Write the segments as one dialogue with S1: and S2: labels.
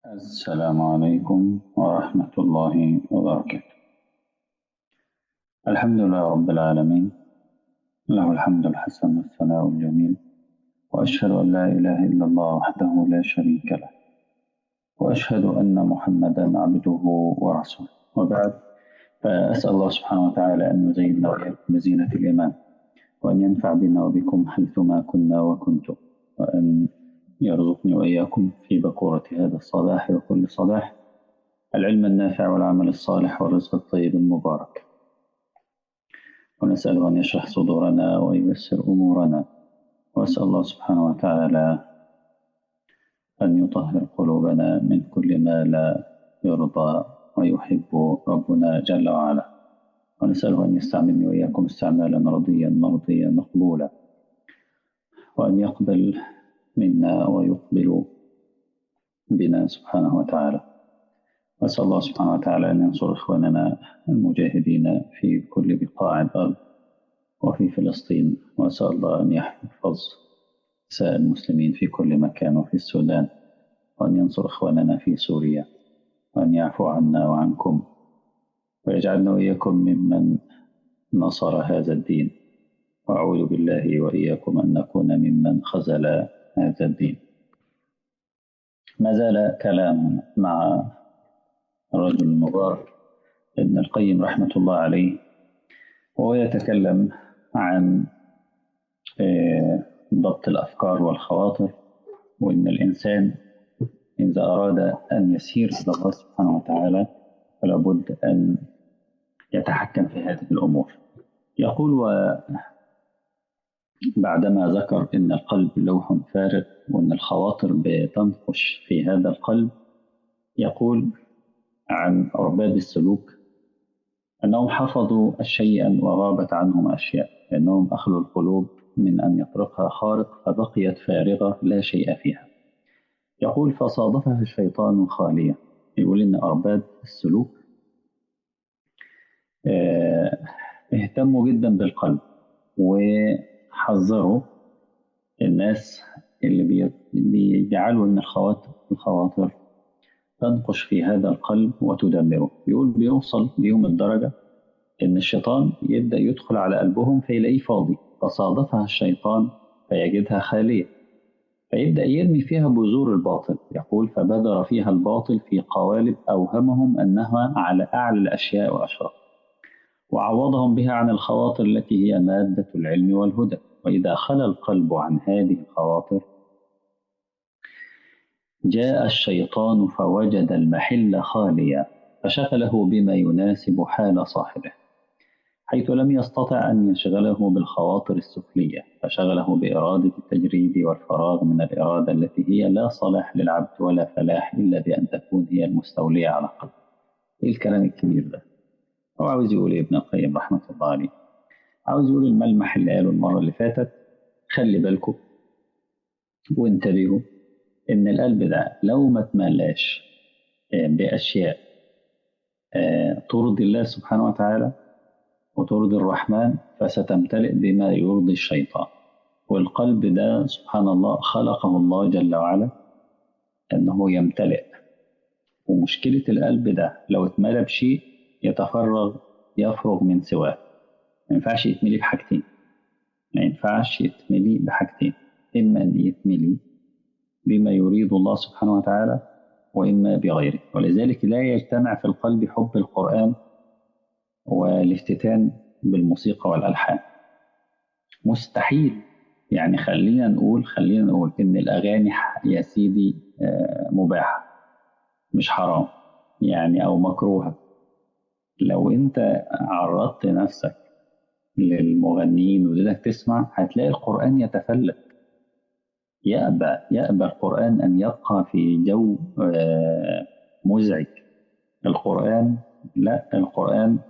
S1: السلام عليكم ورحمة الله وبركاته الحمد لله رب العالمين له الحمد الحسن والثناء الجميل وأشهد أن لا إله إلا الله وحده لا شريك له وأشهد أن محمدا عبده ورسوله وبعد فأسأل الله سبحانه وتعالى أن يزيننا وإياكم بزينة الإيمان وأن ينفع بنا وبكم حيثما كنا وكنتم وأن يرزقني وإياكم في بكورة هذا الصباح وكل صباح العلم النافع والعمل الصالح والرزق الطيب المبارك ونسأله أن يشرح صدورنا وييسر أمورنا وأسأل الله سبحانه وتعالى أن يطهر قلوبنا من كل ما لا يرضى ويحب ربنا جل وعلا ونسأله أن يستعملني وإياكم استعمالا رضيا مرضيا مقبولا وأن يقبل منا ويقبل بنا سبحانه وتعالى وأسأل الله سبحانه وتعالى أن ينصر إخواننا المجاهدين في كل بقاع الأرض وفي فلسطين وأسأل الله أن يحفظ نساء المسلمين في كل مكان وفي السودان وأن ينصر إخواننا في سوريا وأن يعفو عنا وعنكم ويجعلنا وإياكم ممن نصر هذا الدين وأعوذ بالله وإياكم أن نكون ممن خزل هذا الدين ما زال كلام مع الرجل المبارك ابن القيم رحمة الله عليه وهو يتكلم عن ضبط الأفكار والخواطر وإن الإنسان إذا أراد أن يسير إلى الله سبحانه وتعالى فلا بد أن يتحكم في هذه الأمور يقول بعدما ذكر أن القلب لوح فارغ وأن الخواطر بتنقش في هذا القلب يقول عن عباد السلوك أنهم حفظوا شيئا وغابت عنهم أشياء لأنهم أخلوا القلوب من أن يطرقها خارق فبقيت فارغة لا شيء فيها يقول فصادفها الشيطان خالية يقول إن أرباب السلوك اهتموا جدا بالقلب وحذروا الناس اللي بيجعلوا ان الخواطر الخواطر تنقش في هذا القلب وتدمره يقول بيوصل بيهم الدرجة ان الشيطان يبدأ يدخل على قلبهم فيلاقيه فاضي فصادفها الشيطان فيجدها خالية فيبدأ يرمي فيها بذور الباطل يقول فبذر فيها الباطل في قوالب أوهمهم أنها على أعلى الأشياء وأشرف وعوضهم بها عن الخواطر التي هي مادة العلم والهدى وإذا خلى القلب عن هذه الخواطر جاء الشيطان فوجد المحل خاليا فشغله بما يناسب حال صاحبه حيث لم يستطع أن يشغله بالخواطر السفلية فشغله بإرادة التجريد والفراغ من الإرادة التي هي لا صلاح للعبد ولا فلاح إلا بأن تكون هي المستولية على قلبه إيه الكلام الكبير ده هو عاوز يقول ابن القيم رحمة الله عليه عاوز يقول الملمح اللي قاله المرة اللي فاتت خلي بالكم وانتبهوا إن القلب ده لو ما تملاش بأشياء ترضي الله سبحانه وتعالى وترضي الرحمن فستمتلئ بما يرضي الشيطان والقلب ده سبحان الله خلقه الله جل وعلا أنه يمتلئ ومشكلة القلب ده لو اتملى بشيء يتفرغ يفرغ من سواه ما ينفعش يتملي بحاجتين ما ينفعش يتملي بحاجتين إما أن يتملي بما يريد الله سبحانه وتعالى وإما بغيره ولذلك لا يجتمع في القلب حب القرآن والافتتان بالموسيقى والألحان مستحيل يعني خلينا نقول خلينا نقول إن الأغاني يا سيدي مباحة مش حرام يعني أو مكروهة لو أنت عرضت نفسك للمغنيين ولدك تسمع هتلاقي القرآن يتفلت يأبى يأبى القرآن أن يبقى في جو مزعج القرآن لا القرآن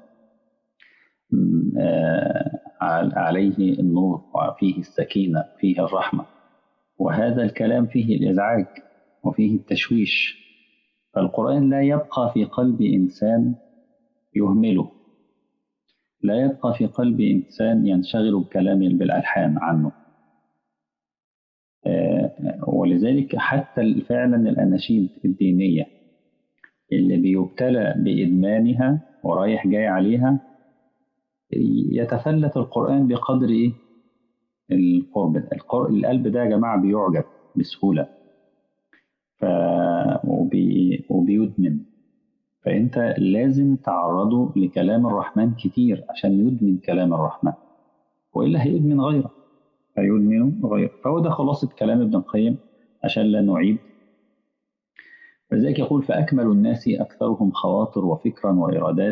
S1: عليه النور وفيه السكينة فيه الرحمة وهذا الكلام فيه الإزعاج وفيه التشويش فالقرآن لا يبقى في قلب إنسان يهمله لا يبقى في قلب إنسان ينشغل بكلام بالألحان عنه آه، ولذلك حتى فعلا الأناشيد الدينية اللي بيبتلى بإدمانها ورايح جاي عليها يتفلت القرآن بقدر إيه؟ القرب القر... القلب ده يا جماعة بيعجب بسهولة ف... وبي... وبيدمن فأنت لازم تعرضه لكلام الرحمن كتير عشان يدمن كلام الرحمن وإلا هيدمن غيره هيدمن غيره فهو ده خلاصة كلام ابن القيم عشان لا نعيد فذلك يقول فأكمل الناس أكثرهم خواطر وفكرا وإرادات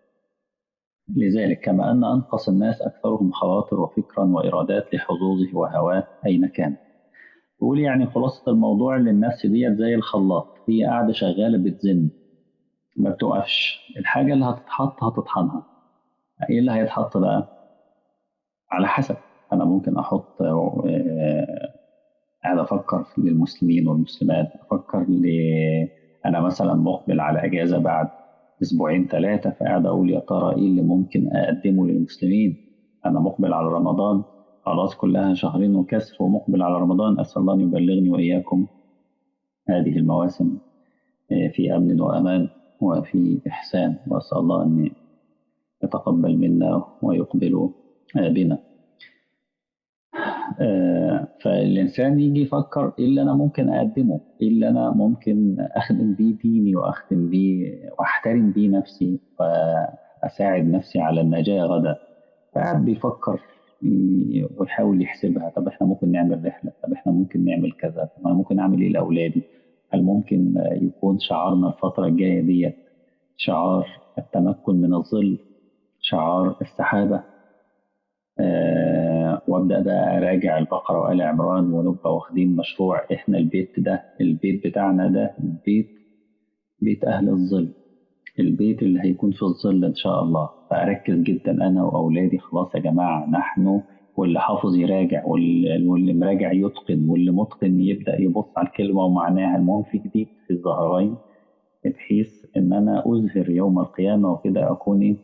S1: لذلك كما أن أنقص الناس أكثرهم خواطر وفكرا وإرادات لحظوظه وهواه أين كان يقول يعني خلاصة الموضوع اللي الناس ديت زي الخلاط هي قاعدة شغالة بتزن ما بتوقفش الحاجة اللي هتتحط هتطحنها ايه اللي هيتحط بقى على حسب انا ممكن احط قاعد افكر للمسلمين والمسلمات افكر ل انا مثلا مقبل على اجازه بعد اسبوعين ثلاثه فقاعد اقول يا ترى ايه اللي ممكن اقدمه للمسلمين انا مقبل على رمضان خلاص كلها شهرين وكسر ومقبل على رمضان اسال الله ان يبلغني واياكم هذه المواسم في امن وامان وفي إحسان وأسأل الله أن يتقبل منا ويقبل بنا فالإنسان يجي يفكر إيه اللي أنا ممكن أقدمه إيه اللي أنا ممكن أخدم بيه ديني وأخدم بيه وأحترم بيه نفسي وأساعد نفسي على النجاة غدا فقاعد بيفكر ويحاول يحسبها طب احنا ممكن نعمل رحلة طب احنا ممكن نعمل كذا طب انا ممكن اعمل ايه لاولادي هل ممكن يكون شعارنا الفترة الجاية ديت شعار التمكن من الظل شعار السحابة أه وابدا بقى اراجع البقره وال عمران ونبقى واخدين مشروع احنا البيت ده البيت بتاعنا ده البيت بيت اهل الظل البيت اللي هيكون في الظل ان شاء الله فاركز جدا انا واولادي خلاص يا جماعه نحن واللي حافظ يراجع واللي مراجع يتقن واللي متقن يبدا يبص على الكلمه ومعناها المهم في جديد في الظهرين بحيث ان انا ازهر يوم القيامه وكده اكون إيه؟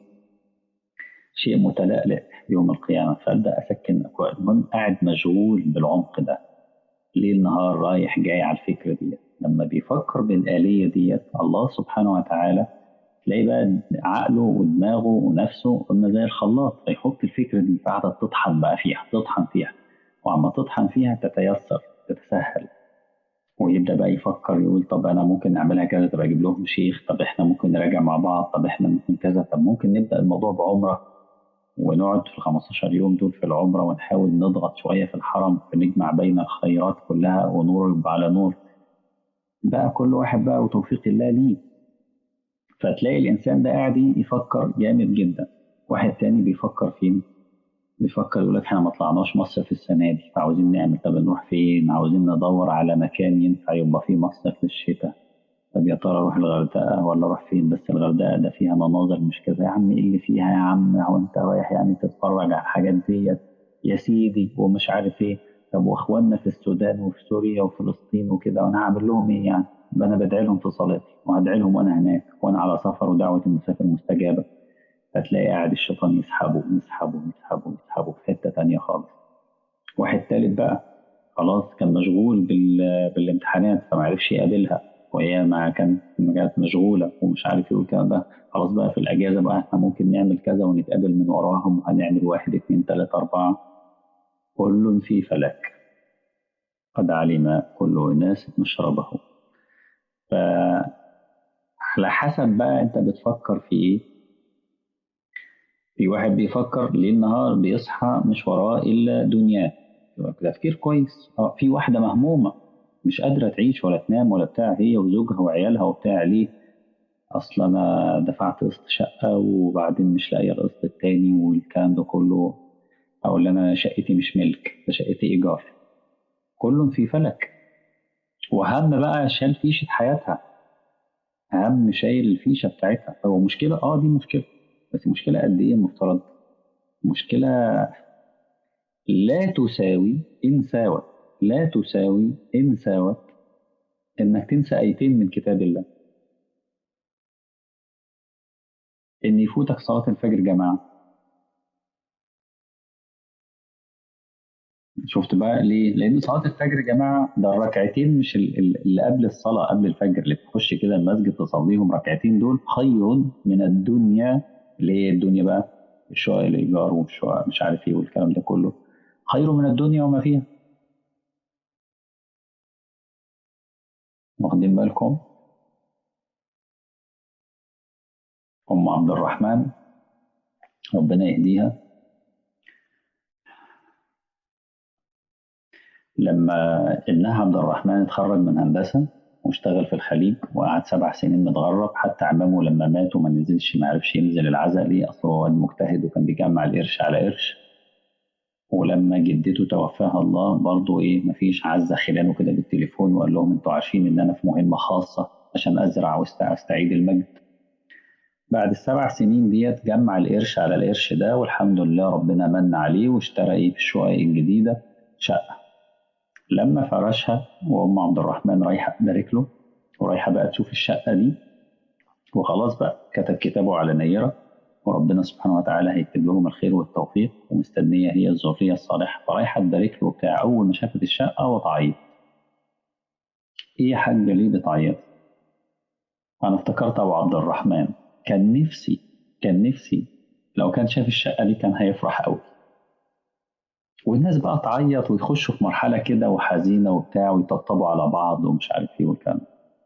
S1: شيء متلألئ يوم القيامه فابدا اسكن المهم قاعد مشغول بالعمق ده ليل نهار رايح جاي على الفكره دي لما بيفكر بالآلية ديت الله سبحانه وتعالى تلاقي بقى عقله ودماغه ونفسه قلنا زي الخلاط فيحط الفكره دي فقاعده تطحن بقى فيها تطحن فيها وعما تطحن فيها تتيسر تتسهل ويبدا بقى يفكر يقول طب انا ممكن اعملها كذا طب اجيب لهم شيخ طب احنا ممكن نراجع مع بعض طب احنا ممكن كذا طب ممكن نبدا الموضوع بعمره ونقعد في ال 15 يوم دول في العمره ونحاول نضغط شويه في الحرم فنجمع بين الخيرات كلها ونور على نور بقى كل واحد بقى وتوفيق الله ليه فتلاقي الانسان ده قاعد يفكر جامد جدا واحد تاني بيفكر فين بيفكر يقول لك احنا ما طلعناش مصيف السنه دي فعاوزين نعمل طب نروح فين عاوزين ندور على مكان ينفع يبقى فيه مصيف في الشتاء طب يا ترى اروح الغردقه ولا اروح فين بس الغردقه ده فيها مناظر مش كذا يا عم ايه اللي فيها يا عم هو انت رايح يعني تتفرج على الحاجات ديت يا سيدي ومش عارف ايه طب واخواننا في السودان وفي سوريا وفلسطين وكده وانا هعمل لهم ايه يعني ده انا بدعي لهم في صلاتي وهدعي لهم وانا هناك وانا على سفر ودعوه المسافر مستجابه فتلاقي قاعد الشيطان يسحبه يسحبه يسحبه يسحبه في حته تانية خالص واحد تالت بقى خلاص كان مشغول بال... بالامتحانات فما عرفش يقابلها وهي ما كانت كانت مشغوله ومش عارف يقول الكلام ده خلاص بقى في الاجازه بقى احنا ممكن نعمل كذا ونتقابل من وراهم وهنعمل واحد اثنين ثلاثه اربعه كل في فلك قد علم كل اناس مشربه فعلى حسب بقى انت بتفكر في ايه في واحد بيفكر ليل نهار بيصحى مش وراه الا دنياه تفكير كويس اه في واحده مهمومه مش قادره تعيش ولا تنام ولا بتاع هي وزوجها وعيالها وبتاع ليه اصل انا دفعت قسط شقه وبعدين مش لاقيه القسط التاني والكلام ده كله او اللي انا شقتي مش ملك ده شقتي ايجار كل في فلك وهم بقى شال فيشة حياتها هم شايل الفيشة بتاعتها هو مشكلة اه دي مشكلة بس مشكلة قد ايه المفترض مشكلة لا تساوي إن ساوت لا تساوي إن ساوت إنك تنسى آيتين من كتاب الله إن يفوتك صلاة الفجر جماعة شفت بقى ليه؟ لأن صلاة الفجر يا جماعة ده الركعتين مش ال- ال- اللي قبل الصلاة قبل الفجر اللي بتخش كده المسجد تصليهم ركعتين دول خير من الدنيا اللي هي الدنيا بقى الشقق الإيجار والشقق مش عارف إيه والكلام ده كله خير من الدنيا وما فيها واخدين بالكم؟ أم عبد الرحمن ربنا يهديها لما ابنها عبد الرحمن اتخرج من هندسة واشتغل في الخليج وقعد سبع سنين متغرب حتى عمامه لما ماتوا ما نزلش ما عرفش ينزل العزاء ليه أصله هو مجتهد وكان بيجمع القرش على قرش ولما جدته توفاها الله برضه ايه مفيش عزة خلانه كده بالتليفون وقال لهم انتوا عارفين ان انا في مهمة خاصة عشان ازرع واستعيد المجد بعد السبع سنين ديت جمع القرش على القرش ده والحمد لله ربنا من عليه واشترى ايه في الشقق الجديدة شقة لما فرشها وام عبد الرحمن رايحة تبارك له ورايحة بقى تشوف الشقة دي وخلاص بقى كتب كتابه على نيرة وربنا سبحانه وتعالى هيكتب لهم الخير والتوفيق ومستنية هي الذرية الصالحة فرايحة تبارك له بتاع أول ما شافت الشقة وتعيط إيه يا حاجة ليه بتعيط؟ أنا افتكرت أبو عبد الرحمن كان نفسي كان نفسي لو كان شاف الشقة دي كان هيفرح أوي والناس بقى تعيط ويخشوا في مرحلة كده وحزينة وبتاع ويطبطبوا على بعض ومش عارف إيه والكلام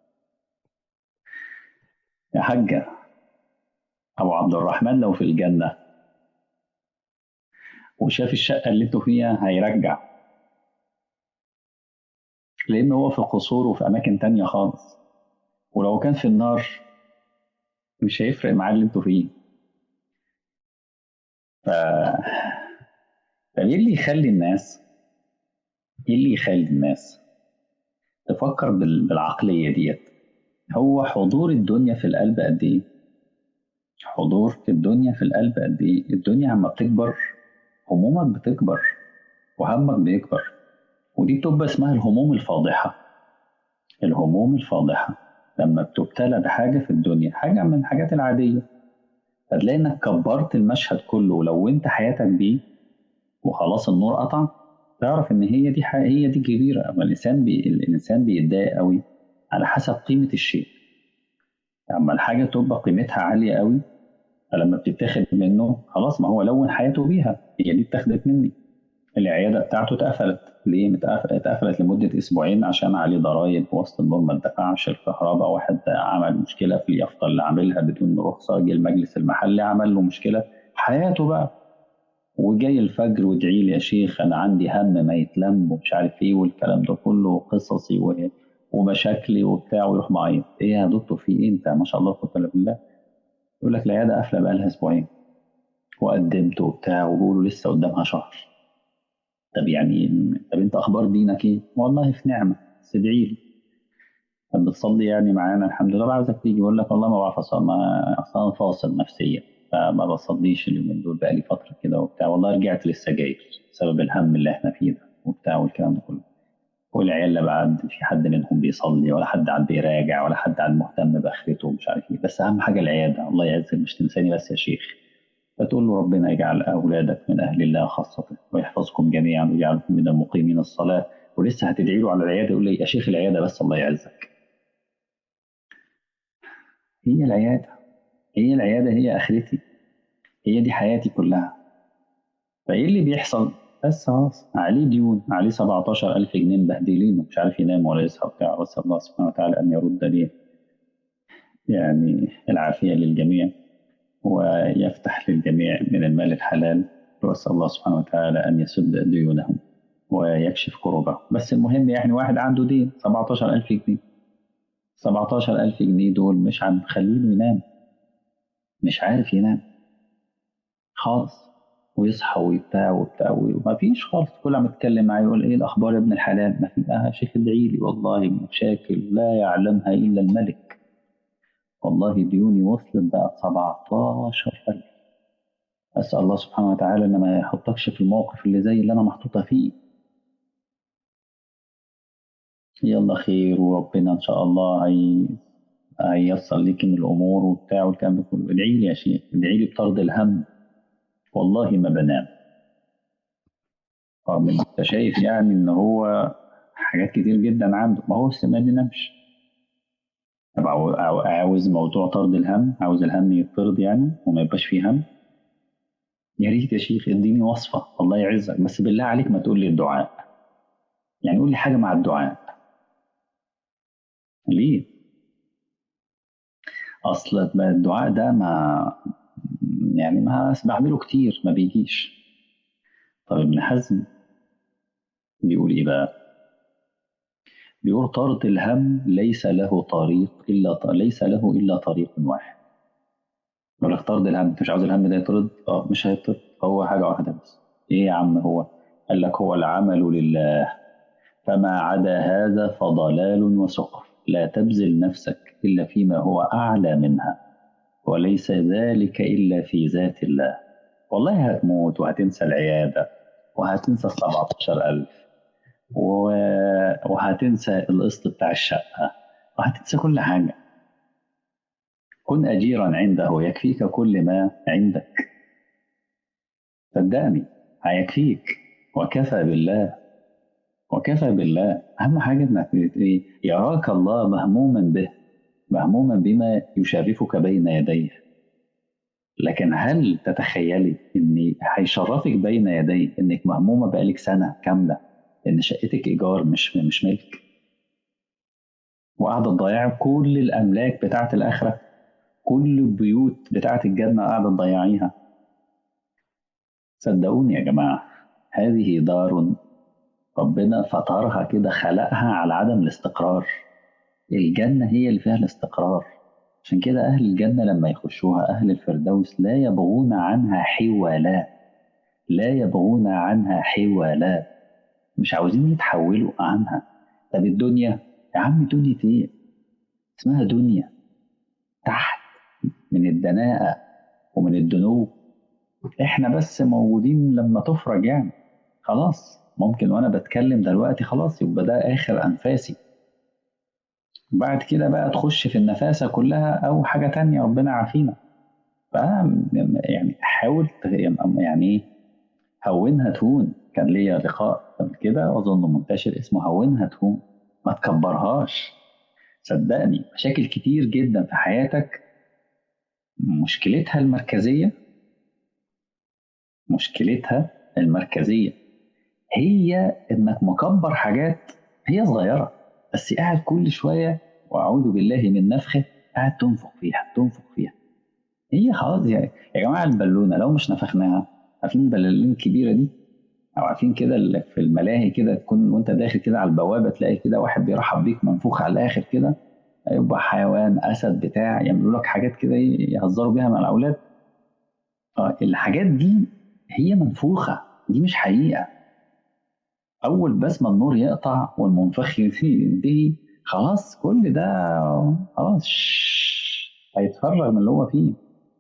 S1: يا حاجة أبو عبد الرحمن لو في الجنة وشاف الشقة اللي انتوا فيها هيرجع لأن هو في قصور وفي أماكن تانية خالص ولو كان في النار مش هيفرق معاه اللي انتوا فيه ف... فايه اللي يخلي الناس ايه اللي يخلي الناس تفكر بال... بالعقلية ديت هو حضور الدنيا في القلب قد ايه حضور الدنيا في القلب قد ايه الدنيا عما بتكبر همومك بتكبر وهمك بيكبر ودي بتبقى اسمها الهموم الفاضحة الهموم الفاضحة لما بتبتلى بحاجة في الدنيا حاجة من الحاجات العادية هتلاقي انك كبرت المشهد كله ولو انت حياتك بيه وخلاص النور قطع تعرف ان هي دي هي دي كبيرة اما الانسان بي... الانسان بيتضايق قوي على حسب قيمة الشيء اما الحاجة تبقى قيمتها عالية قوي فلما بتتاخد منه خلاص ما هو لون حياته بيها هي دي اتاخدت مني العيادة بتاعته اتقفلت ليه اتقفلت لمدة أسبوعين عشان عليه ضرايب وسط النور ما اتدفعش الكهرباء واحد عمل مشكلة في اليافطة اللي عاملها بدون رخصة جه المجلس المحلي عمل له مشكلة حياته بقى وجاي الفجر وادعي لي يا شيخ أنا عندي هم ما يتلم ومش عارف إيه والكلام ده كله قصصي ومشاكلي وبتاع ويروح معيط إيه يا دكتور في إيه أنت ما شاء الله قلت له بالله يقول لك العيادة قافلة بقى لها أسبوعين وقدمت وبتاع وبيقولوا لسه قدامها شهر طب يعني طب انت اخبار دينك ايه؟ والله في نعمه بس ادعي لي. طب بتصلي يعني معانا الحمد لله عاوزك تيجي يقول لك والله ما بعرف اصلي ما اصلا فاصل نفسيا فما بصليش اليومين دول بقى لي فتره كده وبتاع والله رجعت للسجاير بسبب الهم اللي احنا فيه ده وبتاع والكلام ده كله. والعيال لا بعد في حد منهم بيصلي ولا حد عاد بيراجع ولا حد عاد مهتم باخرته ومش عارف ايه بس اهم حاجه العياده الله يعزك مش تنساني بس يا شيخ. فتقول له ربنا يجعل أولادك من أهل الله خاصة ويحفظكم جميعا ويجعلكم من المقيمين الصلاة ولسه هتدعي له على العيادة يقول لي يا شيخ العيادة بس الله يعزك هي العيادة هي العيادة هي آخرتي هي دي حياتي كلها فإيه اللي بيحصل بس خلاص عليه ديون عليه 17000 جنيه مبهدلينه مش عارف ينام ولا يصحى بتاع بس الله سبحانه وتعالى أن يرد لي يعني العافية للجميع ويفتح للجميع من المال الحلال وأسأل الله سبحانه وتعالى أن يسد ديونهم ويكشف كروبهم بس المهم يعني واحد عنده دين 17000 جنيه 17000 جنيه دول مش عم خلينه ينام مش عارف ينام خالص ويصحى ويبتاع وبتاع وما فيش خالص كل ما اتكلم معاه يقول ايه الاخبار يا ابن الحلال ما في اه شيخ ادعي لي والله مشاكل لا يعلمها الا الملك والله ديوني وصلت بقى 17000 أسأل الله سبحانه وتعالى إن ما يحطكش في الموقف اللي زي اللي أنا محطوطة فيه يلا خير وربنا إن شاء الله هي هييسر ليك من الأمور وبتاع والكلام ده كله ادعي لي يا شيخ ادعي لي بطرد الهم والله ما بنام رغم ان انت شايف يعني ان هو حاجات كتير جدا عنده ما هو السماء دي نمش طب عاو- عاو- عاوز موضوع طرد الهم عاوز الهم يطرد يعني وما يبقاش فيه هم يا ريت يا شيخ اديني وصفة الله يعزك بس بالله عليك ما تقول لي الدعاء يعني قول لي حاجة مع الدعاء ليه اصل الدعاء ده ما يعني ما بعمله كتير ما بيجيش طب ابن حزم بيقول ايه بقى بيقول طرد الهم ليس له طريق الا ط- ليس له الا طريق واحد يقول لك طرد الهم انت مش عاوز الهم ده يطرد اه مش هيطرد هو حاجه واحده بس ايه يا عم هو قال لك هو العمل لله فما عدا هذا فضلال وسقر لا تبذل نفسك الا فيما هو اعلى منها وليس ذلك الا في ذات الله والله هتموت وهتنسى العياده وهتنسى ال 17000 و- وهتنسى القسط بتاع الشقه وهتنسى كل حاجه كن أجيرا عنده يكفيك كل ما عندك صدقني هيكفيك وكفى بالله وكفى بالله أهم حاجة إنك إيه؟ يراك الله مهموما به مهموما بما يشرفك بين يديه لكن هل تتخيلي إن هيشرفك بين يديه إنك مهمومة بقالك سنة كاملة إن شقتك إيجار مش مش ملك وقاعدة تضيعي كل الأملاك بتاعت الآخرة كل البيوت بتاعت الجنة قاعدة تضيعيها صدقوني يا جماعة هذه دار ربنا فطرها كده خلقها على عدم الاستقرار الجنة هي اللي فيها الاستقرار عشان كده أهل الجنة لما يخشوها أهل الفردوس لا يبغون عنها حولا لا يبغون عنها حولا مش عاوزين يتحولوا عنها طب الدنيا يا عم دنيا ايه اسمها دنيا تحت من الدناءة ومن الدنو احنا بس موجودين لما تفرج يعني خلاص ممكن وانا بتكلم دلوقتي خلاص يبقى ده اخر انفاسي بعد كده بقى تخش في النفاسة كلها او حاجة تانية ربنا عافينا فأنا يعني حاول يعني ايه هونها تهون كان ليا لقاء قبل كده اظن منتشر اسمه هونها تهون ما تكبرهاش صدقني مشاكل كتير جدا في حياتك مشكلتها المركزية مشكلتها المركزية هي انك مكبر حاجات هي صغيرة بس قاعد كل شوية واعوذ بالله من نفخه قاعد تنفخ فيها تنفخ فيها هي خلاص يعني يا جماعة البالونة لو مش نفخناها عارفين البلالين الكبيرة دي او عارفين كده اللي في الملاهي كده تكون وانت داخل كده على البوابة تلاقي كده واحد بيرحب بيك منفوخ على الاخر كده يبقى حيوان اسد بتاع يعملوا لك حاجات كده يهزروا بيها مع الاولاد اه الحاجات دي هي منفوخه دي مش حقيقه اول بس ما النور يقطع والمنفخ ينتهي خلاص كل ده خلاص هيتفرغ من اللي هو فيه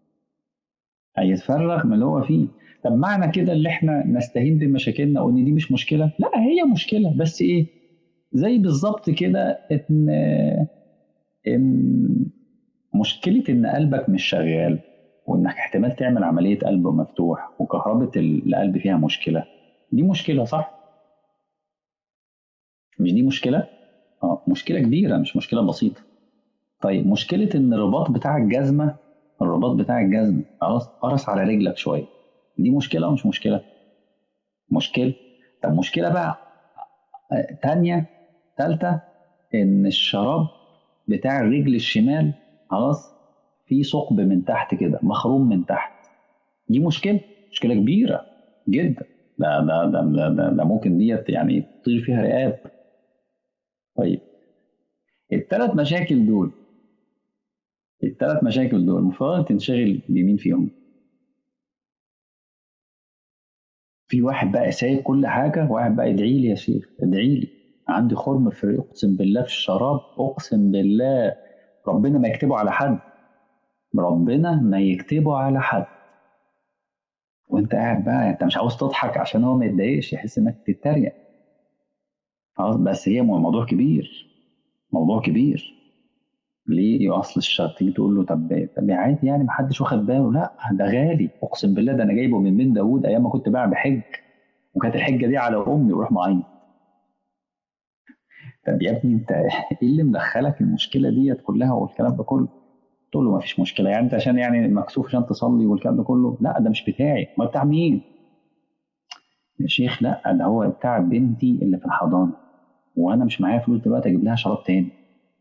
S1: هيتفرغ من اللي هو فيه طب معنى كده اللي احنا نستهين بمشاكلنا وان دي مش مشكله لا هي مشكله بس ايه زي بالظبط كده ان ان مشكله ان قلبك مش شغال وانك احتمال تعمل عمليه قلب مفتوح وكهربة القلب فيها مشكله دي مشكله صح مش دي مشكله اه مشكله كبيره مش مشكله بسيطه طيب مشكله ان الرباط بتاع الجزمه الرباط بتاع الجزمه خلاص قرص على رجلك شويه دي مشكله ومش مشكله مشكله طب مشكله بقى تانية تالتة ان الشراب بتاع الرجل الشمال خلاص في ثقب من تحت كده مخروم من تحت دي مشكله مشكله كبيره جدا ده ده ده ده, ده, ده ممكن ديت يعني تطير فيها رقاب طيب الثلاث مشاكل دول الثلاث مشاكل دول المفروض تنشغل بمين فيهم في واحد بقى سايب كل حاجه واحد بقى ادعي لي يا شيخ ادعي لي عندي خرم في اقسم بالله في الشراب اقسم بالله ربنا ما يكتبه على حد ربنا ما يكتبه على حد وانت قاعد بقى انت مش عاوز تضحك عشان هو ما يتضايقش يحس انك بتتريق خلاص بس هي موضوع كبير موضوع كبير ليه اصل الشرط تيجي تقول له طب طب عادي يعني ما حدش واخد باله لا ده غالي اقسم بالله ده انا جايبه من بين داوود ايام ما كنت بقى بحج وكانت الحجه دي على امي ويروح معيط طب يا ابني انت ايه اللي مدخلك المشكله ديت كلها والكلام ده كله تقول له ما فيش مشكله يعني انت عشان يعني مكسوف عشان تصلي والكلام ده كله لا ده مش بتاعي ما بتاع مين يا شيخ لا ده هو بتاع بنتي اللي في الحضانه وانا مش معايا فلوس دلوقتي اجيب لها شراب تاني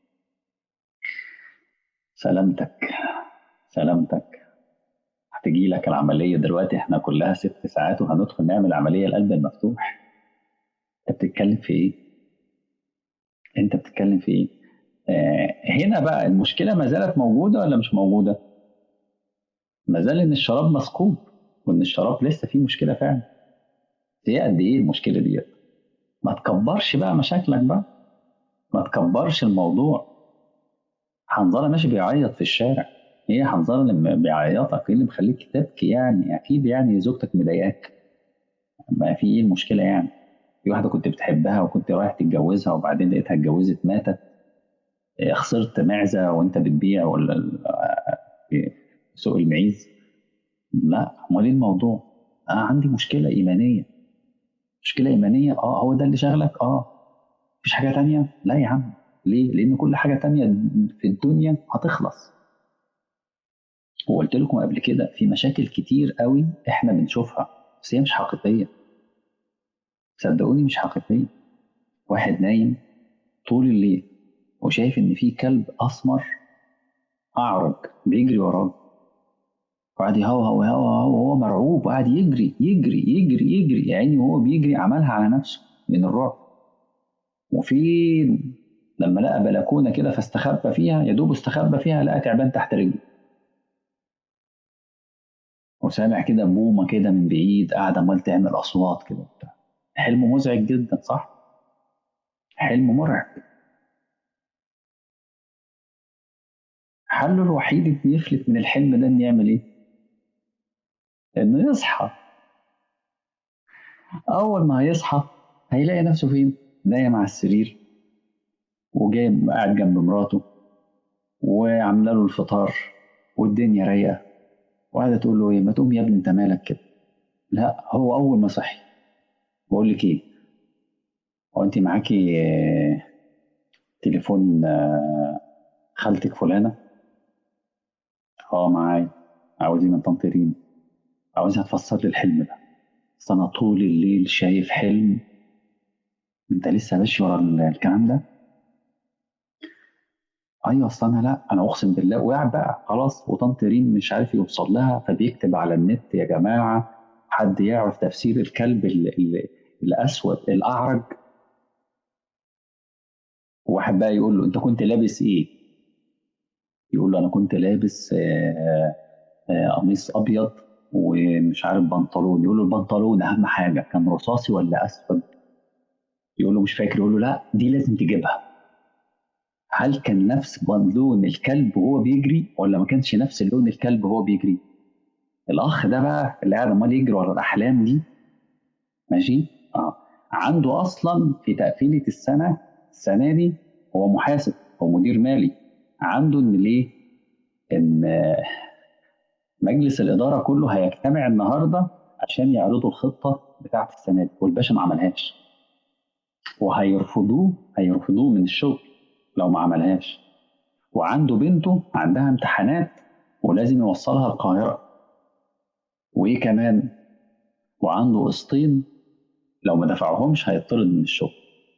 S1: سلامتك سلامتك هتجي لك العمليه دلوقتي احنا كلها ست ساعات وهندخل نعمل عمليه القلب المفتوح انت بتتكلم في ايه انت بتتكلم في ايه آه هنا بقى المشكله ما زالت موجوده ولا مش موجوده ما زال ان الشراب مثقوب وان الشراب لسه فيه مشكله فعلا هي قد ايه المشكله ديت ما تكبرش بقى مشاكلك بقى ما تكبرش الموضوع حنظله ماشي بيعيط في الشارع ايه حنظله لما بيعيطك ايه اللي مخليك تبكي يعني اكيد يعني زوجتك مضايقاك ما في ايه المشكله يعني في واحده كنت بتحبها وكنت رايح تتجوزها وبعدين لقيتها اتجوزت ماتت إيه خسرت معزه وانت بتبيع ولا في سوق المعيز لا امال ايه الموضوع انا عندي مشكله ايمانيه مشكله ايمانيه اه هو ده اللي شغلك اه مفيش حاجه تانية لا يا عم ليه لان كل حاجه تانية في الدنيا هتخلص وقلت لكم قبل كده في مشاكل كتير قوي احنا بنشوفها بس هي مش حقيقيه صدقوني مش حقيقيه واحد نايم طول الليل وشايف ان في كلب اسمر اعرج بيجري وراه وقعد يهوهو وهو وهو مرعوب وقعد يجري يجري يجري يجري يا عيني وهو بيجري عملها على نفسه من الرعب وفي لما لقى بلكونه كده فاستخبى فيها يا دوب استخبى فيها لقى تعبان تحت رجله وسامع كده بومه كده من بعيد قاعده عمال تعمل اصوات كده وبتاع حلم مزعج جدا صح؟ حلم مرعب حله الوحيد ان يفلت من الحلم ده ان يعمل ايه؟ انه يصحى اول ما هيصحى هيلاقي نفسه فين؟ نايم على السرير وجاي قاعد جنب مراته وعامله له الفطار والدنيا رايقه وقاعده تقول له ايه ما تقوم يا ابني انت مالك كده لا هو اول ما صحي بقول لك ايه هو انت معاكي آه تليفون آه خالتك فلانه اه معايا عاوزين من طنط ريم عاوزها تفسر لي الحلم ده بس انا طول الليل شايف حلم انت لسه ماشي ورا الكلام ده ايوه اصل انا لا انا اقسم بالله وقع بقى خلاص وطنط ريم مش عارف يوصل لها فبيكتب على النت يا جماعه حد يعرف تفسير الكلب ال ال الاسود الاعرج واحد بقى يقول له انت كنت لابس ايه يقول له انا كنت لابس قميص ابيض ومش عارف بنطلون يقول له البنطلون اهم حاجه كان رصاصي ولا اسود يقول له مش فاكر يقول له لا دي لازم تجيبها هل كان نفس لون الكلب وهو بيجري ولا ما كانش نفس لون الكلب وهو بيجري الاخ ده بقى اللي قاعد عمال يجري ورا الاحلام دي ماشي اه عنده اصلا في تقفيله السنه السنه دي هو محاسب هو مدير مالي عنده ان ليه ان مجلس الاداره كله هيجتمع النهارده عشان يعرضوا الخطه بتاعه السنه دي والباشا ما عملهاش وهيرفضوه هيرفضوه من الشغل لو ما عملهاش وعنده بنته عندها امتحانات ولازم يوصلها القاهره وايه كمان وعنده قسطين لو ما دفعهمش هيطرد من الشغل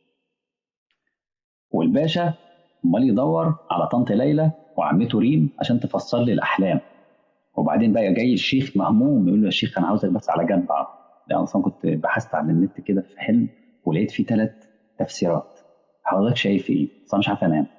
S1: والباشا امال يدور على طنط ليلى وعمته ريم عشان تفسر لي الاحلام وبعدين بقى جاي الشيخ مهموم يقول له يا شيخ انا عاوزك بس على جنب لان اصلا كنت بحثت على النت كده في حلم ولقيت فيه ثلاث تفسيرات حضرتك شايف ايه؟ بس انا مش عارف انام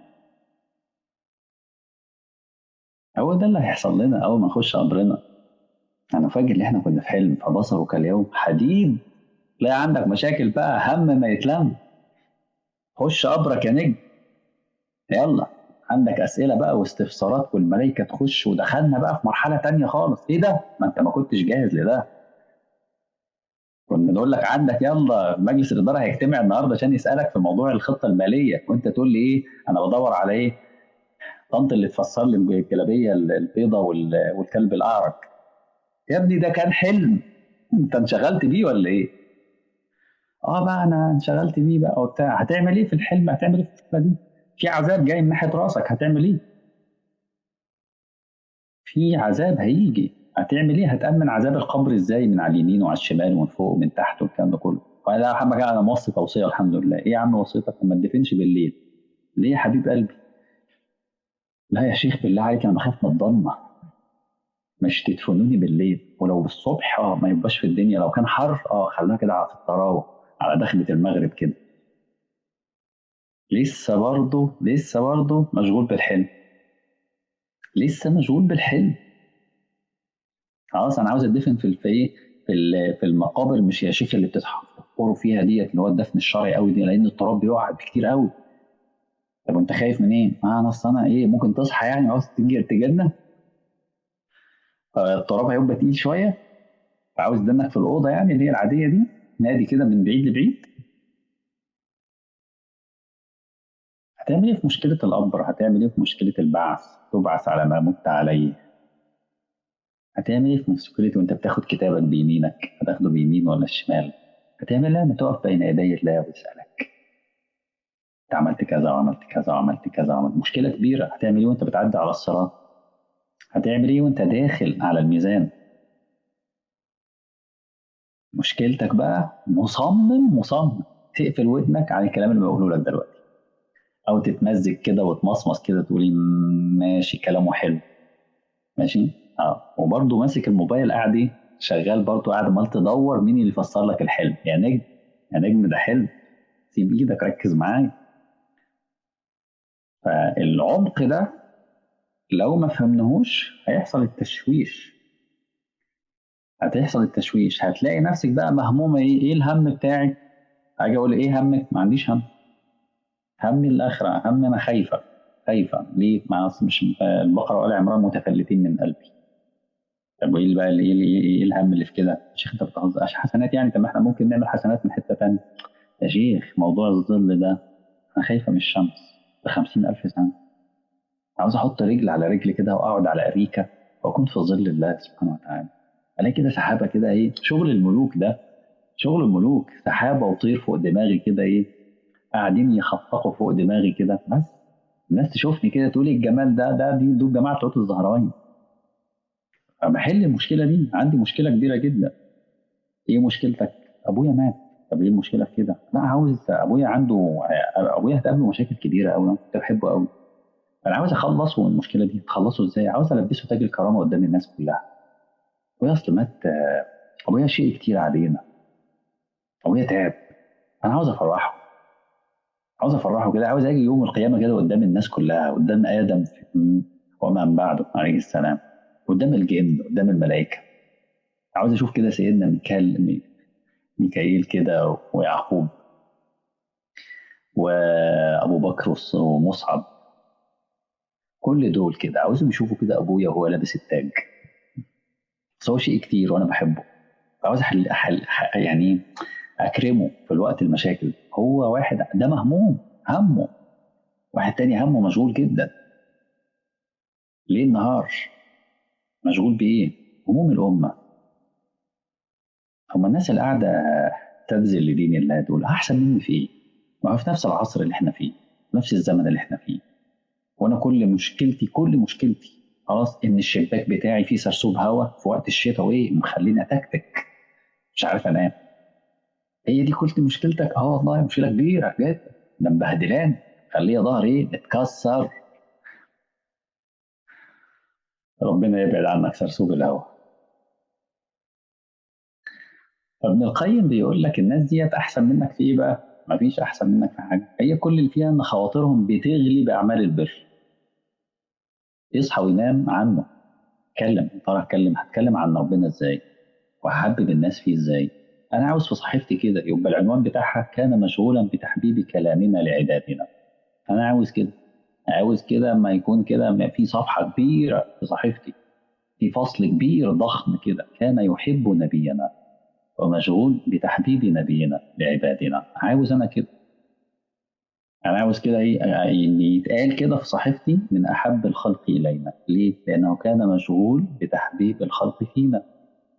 S1: هو ده اللي هيحصل لنا اول ما نخش قبرنا انا فاكر ان احنا كنا في حلم فبصره كاليوم حديد لا عندك مشاكل بقى هم ما يتلم خش قبرك يا نجم يلا عندك اسئله بقى واستفسارات والملائكه تخش ودخلنا بقى في مرحله تانية خالص ايه ده ما انت ما كنتش جاهز لده كنا نقول لك عندك يلا مجلس الاداره هيجتمع النهارده عشان يسالك في موضوع الخطه الماليه وانت تقول لي ايه انا بدور على ايه طنط اللي تفسر لي الجلابيه البيضاء والكلب الاعرج يا ابني ده كان حلم انت انشغلت بيه ولا ايه اه بقى انا انشغلت بيه بقى وبتاع هتعمل ايه في الحلم هتعمل ايه في الفتره دي في عذاب جاي من ناحيه راسك هتعمل ايه في عذاب هيجي هتعمل ايه هتامن عذاب القبر ازاي من على اليمين وعلى الشمال ومن فوق ومن تحت والكلام ده كله فلا اهم حاجه انا موصي توصيه الحمد لله ايه يا عم وصيتك ما تدفنش بالليل ليه يا حبيب قلبي لا يا شيخ بالله عليك انا بخاف من الضلمه مش تدفنوني بالليل ولو بالصبح اه ما يبقاش في الدنيا لو كان حر اه خليها كده على التراوح على دخلة المغرب كده لسه برضه لسه برضه مشغول بالحلم لسه مشغول بالحلم خلاص انا عاوز ادفن في في في في المقابر مش يا شيخ اللي بتتحفروا فيها ديت اللي هو الدفن الشرعي قوي دي لان التراب بيقع كتير قوي طب انت خايف من ايه؟ اه انا اصل انا ايه ممكن تصحى يعني عاوز تيجي تجيلنا التراب هيبقى تقيل شويه فعاوز دنك في الاوضه يعني اللي هي العاديه دي نادي كده من بعيد لبعيد هتعمل ايه في مشكله القبر؟ هتعمل ايه في مشكله البعث؟ تبعث على ما مت عليه هتعمل ايه في مشكلة وانت بتاخد كتابك بيمينك هتاخده بيمين ولا الشمال هتعمل لما تقف بين يدي الله ويسألك انت عملت كذا وعملت كذا وعملت كذا وعملت مشكلة كبيرة هتعمل ايه وانت بتعدي على الصراط هتعمل ايه وانت داخل على الميزان مشكلتك بقى مصمم مصمم تقفل ودنك عن الكلام اللي بقوله لك دلوقتي او تتمزج كده وتمصمص كده تقولي ماشي كلامه حلو ماشي اه وبرضه ماسك الموبايل قاعد ايه شغال برضه قاعد عمال تدور مين اللي يفسر لك الحلم يا نجم يا نجم ده حلم سيب ايدك ركز معايا فالعمق ده لو ما فهمناهوش هيحصل التشويش هتحصل التشويش هتلاقي نفسك بقى مهمومه ايه ايه الهم بتاعك اجي اقول ايه همك ما عنديش هم همي الاخره هم انا خايفه خايفه ليه ما مش البقره وال عمران متفلتين من قلبي طب وايه بقى ايه ايه الهم اللي في كده؟ يا شيخ انت بتهزر حسنات يعني طب ما احنا ممكن نعمل حسنات من حته ثانيه. يا شيخ موضوع الظل ده انا خايفه من الشمس ب 50000 سنه. عاوز احط رجل على رجل كده واقعد على اريكه واكون في ظل الله سبحانه وتعالى. الاقي كده سحابه كده ايه شغل الملوك ده شغل الملوك سحابه وطير فوق دماغي كده ايه قاعدين يخفقوا فوق دماغي كده بس الناس تشوفني كده تقول الجمال ده ده دي دول جماعه بتوع الزهراوين بحل المشكله دي عندي مشكله كبيره جدا ايه مشكلتك ابويا مات طب ايه المشكله في كده لا عاوز ابويا عنده ابويا هتقابله مشاكل كبيره قوي انا كنت بحبه قوي انا عاوز اخلصه من المشكله دي اخلصه ازاي عاوز البسه تاج الكرامه قدام الناس كلها ابويا اصل مات ابويا شيء كتير علينا ابويا تعب انا عاوز افرحه عاوز افرحه كده عاوز اجي يوم القيامه كده قدام الناس كلها قدام ادم ومن بعده عليه السلام قدام الجن قدام الملائكة عاوز أشوف كده سيدنا ميكال ميكائيل كده ويعقوب وأبو بكر ومصعب كل دول كده عاوزهم يشوفوا كده أبويا وهو لابس التاج بس هو شيء كتير وأنا بحبه عاوز أحل, أحل يعني أكرمه في الوقت المشاكل هو واحد ده مهموم همه واحد تاني همه مشغول جدا ليل نهار مشغول بإيه؟ هموم الأمة هم الناس اللي قاعدة تبذل لدين الله دول أحسن مني في إيه؟ ما هو في نفس العصر اللي إحنا فيه نفس الزمن اللي إحنا فيه وأنا كل مشكلتي كل مشكلتي خلاص إن الشباك بتاعي فيه سرسوب هواء في وقت الشتاء وإيه مخليني أتكتك مش عارف أنام هي دي كل مشكلتك؟ اه والله مشكلة كبيرة جدا ده مبهدلان خليه ظهري ايه اتكسر ربنا يبعد عنك سرسوب الهوى فابن القيم بيقول لك الناس ديت احسن منك في ايه بقى؟ مفيش احسن منك في حاجه هي كل اللي فيها ان خواطرهم بتغلي باعمال البر يصحى وينام عنه اتكلم ترى اتكلم هتكلم عن ربنا ازاي وهحبب الناس فيه ازاي انا عاوز في صحيفتي كده يبقى العنوان بتاعها كان مشغولا بتحبيب كلامنا لعبادنا انا عاوز كده عاوز كده ما يكون كده في صفحة كبيرة في صحيفتي في فصل كبير ضخم كده كان يحب نبينا ومشغول بتحبيب نبينا لعبادنا عاوز أنا كده أنا عاوز كده إيه يتقال كده في صحيفتي من أحب الخلق إلينا ليه؟ لأنه كان مشغول بتحبيب الخلق فينا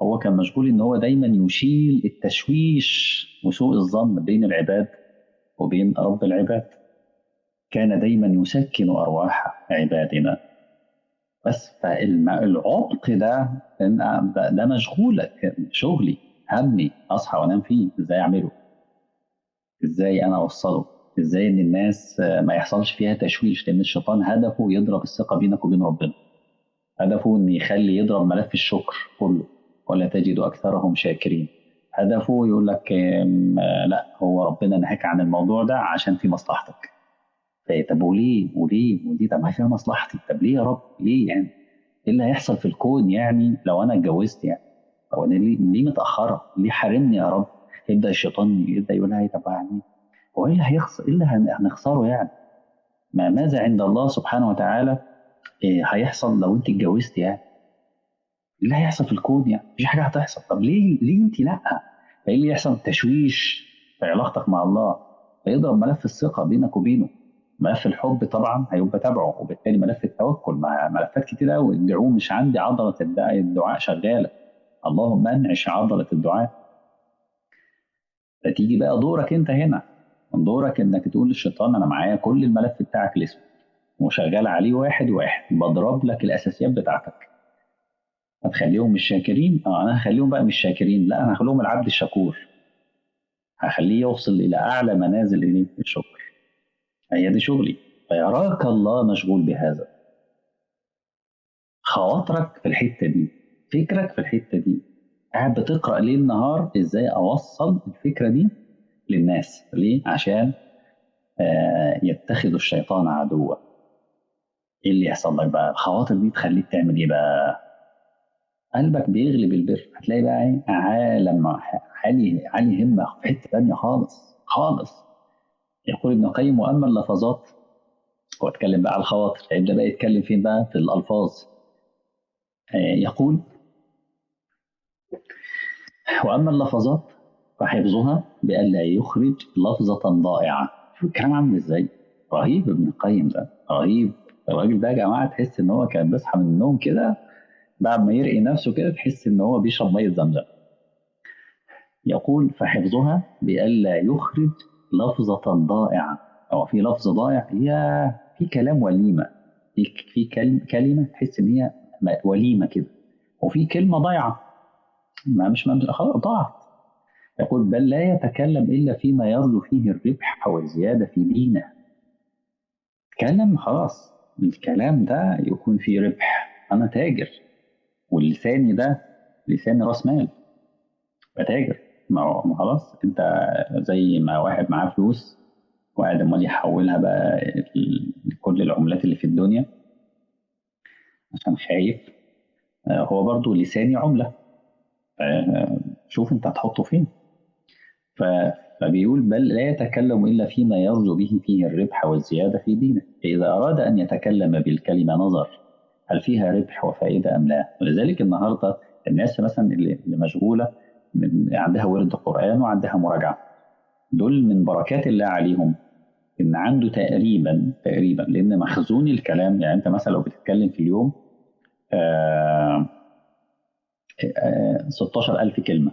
S1: هو كان مشغول ان هو دايما يشيل التشويش وسوء الظن بين العباد وبين رب العباد كان دايما يسكن ارواح عبادنا بس فالعمق ده ده مشغولك شغلي همي اصحى وانام فيه ازاي اعمله ازاي انا اوصله ازاي ان الناس ما يحصلش فيها تشويش لان الشيطان هدفه يضرب الثقه بينك وبين ربنا هدفه ان يخلي يضرب ملف الشكر كله ولا تجد اكثرهم شاكرين هدفه يقول لك لا هو ربنا نهاك عن الموضوع ده عشان في مصلحتك طب وليه وليه ودي طب ما فيها مصلحتي طب ليه يا رب ليه يعني ايه اللي هيحصل في الكون يعني لو انا اتجوزت يعني هو انا ليه, ليه متاخره ليه حارمني يا رب يبدا الشيطان يبدا يقول لها طب يعني هو ايه اللي هيخسر ايه اللي هنخسره يعني ما ماذا عند الله سبحانه وتعالى إيه هيحصل لو انت اتجوزت يعني ايه اللي هيحصل في الكون يعني مفيش حاجه هتحصل طب ليه ليه انت لا ايه اللي يحصل تشويش في علاقتك مع الله فيضرب ملف الثقه بينك وبينه ملف الحب طبعا هيبقى تبعه وبالتالي ملف التوكل مع ملفات كتير قوي الدعوه مش عندي عضله الدعاء شغاله اللهم انعش عضله الدعاء فتيجي بقى دورك انت هنا دورك انك تقول للشيطان انا معايا كل الملف بتاعك الاسود وشغال عليه واحد واحد بضرب لك الاساسيات بتاعتك هتخليهم مش شاكرين اه انا هخليهم بقى مش شاكرين لا انا هخليهم العبد الشكور هخليه يوصل الى اعلى منازل الشكر هي دي شغلي فيراك الله مشغول بهذا خواطرك في الحته دي فكرك في الحته دي قاعد بتقرا ليل نهار ازاي اوصل الفكره دي للناس ليه عشان آه يتخذوا الشيطان عدوا ايه اللي يحصل لك بقى الخواطر دي تخليك تعمل ايه بقى قلبك بيغلب البر هتلاقي بقى ايه عالم عالي عالي همه في حته ثانيه خالص خالص يقول ابن القيم واما اللفظات هو اتكلم بقى على الخواطر هيبدا بقى يتكلم فين بقى في الالفاظ آه يقول واما اللفظات فحفظها بألا يخرج لفظة ضائعة شوف الكلام عامل ازاي رهيب ابن القيم ده رهيب الراجل ده يا جماعه تحس ان هو كان بيصحى من النوم كده بعد ما يرقي نفسه كده تحس ان هو بيشرب ميه زمزم يقول فحفظها بألا يخرج لفظة ضائعة أو في لفظ ضائع هي في كلام وليمة في في كلمة تحس إن هي وليمة كده وفي كلمة ضايعة ما مش خلاص ضاعت يقول بل لا يتكلم إلا فيما يرجو فيه الربح والزيادة في دينه تكلم خلاص الكلام ده يكون فيه ربح أنا تاجر واللساني ده لساني راس مال بتاجر ما خلاص انت زي ما واحد معاه فلوس وقاعد امال يحولها بقى لكل العملات اللي في الدنيا عشان خايف هو برضو لساني عملة شوف انت هتحطه فين فبيقول بل لا يتكلم إلا فيما يرجو به فيه الربح والزيادة في دينه فإذا أراد أن يتكلم بالكلمة نظر هل فيها ربح وفائدة أم لا ولذلك النهاردة الناس مثلا اللي مشغولة من عندها ورد قرآن وعندها مراجعة دول من بركات الله عليهم إن عنده تقريبا تقريبا لأن مخزون الكلام يعني أنت مثلا لو بتتكلم في اليوم آآ آآ 16000 كلمة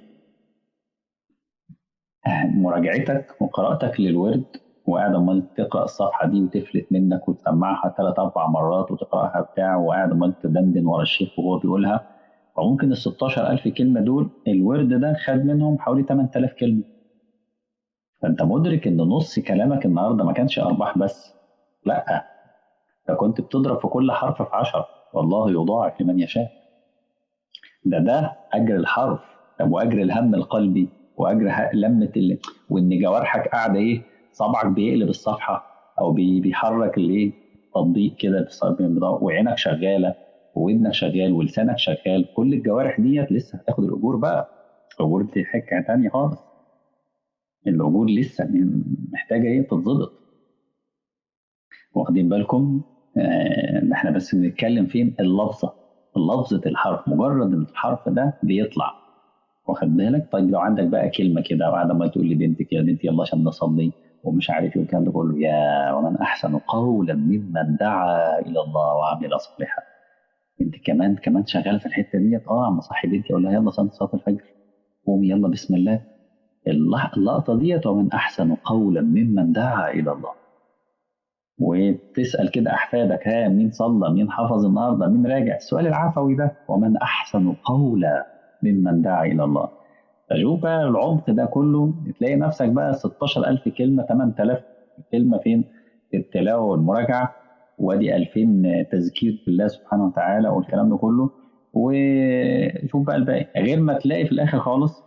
S1: مراجعتك وقراءتك للورد وقاعد امال تقرا الصفحه دي وتفلت منك وتسمعها ثلاث اربع مرات وتقراها بتاع وقاعد امال تدندن ورا الشيخ وهو بيقولها فممكن ال 16000 كلمه دول الورد ده خد منهم حوالي 8000 كلمه فانت مدرك ان نص كلامك النهارده ما كانش ارباح بس لا ده كنت بتضرب في كل حرف في 10 والله يضاعف لمن يشاء ده ده اجر الحرف طب واجر الهم القلبي واجر لمه اللي وان جوارحك قاعده ايه صبعك بيقلب الصفحه او بيحرك الايه تطبيق كده وعينك شغاله وودنك شغال ولسانك شغال كل الجوارح ديت لسه هتاخد الاجور بقى الاجور دي حكايه تانية خالص الاجور لسه محتاجه ايه تتظبط واخدين بالكم آه احنا بس بنتكلم فين اللفظه لفظه الحرف مجرد ان الحرف ده بيطلع واخد بالك طيب لو عندك بقى كلمه كده وقاعده ما تقول لبنتك يا بنتي يلا عشان نصلي ومش عارف ايه والكلام ده كله يا ومن احسن قولا ممن دعا الى الله وعمل صالحا انت كمان كمان شغاله في الحته ديت اه عم صاحي بنتي اقول لها يلا صلي صلاه الفجر قومي يلا بسم الله اللقطه ديت ومن احسن قولا ممن دعا الى الله وتسال كده احفادك ها مين صلى مين حفظ النهارده مين راجع السؤال العفوي ده ومن احسن قولا ممن دعا الى الله فشوف بقى العمق ده كله تلاقي نفسك بقى 16000 كلمه 8000 كلمه فين في التلاوه والمراجعه وادي 2000 تذكير بالله سبحانه وتعالى والكلام ده كله وشوف بقى الباقي غير ما تلاقي في الاخر خالص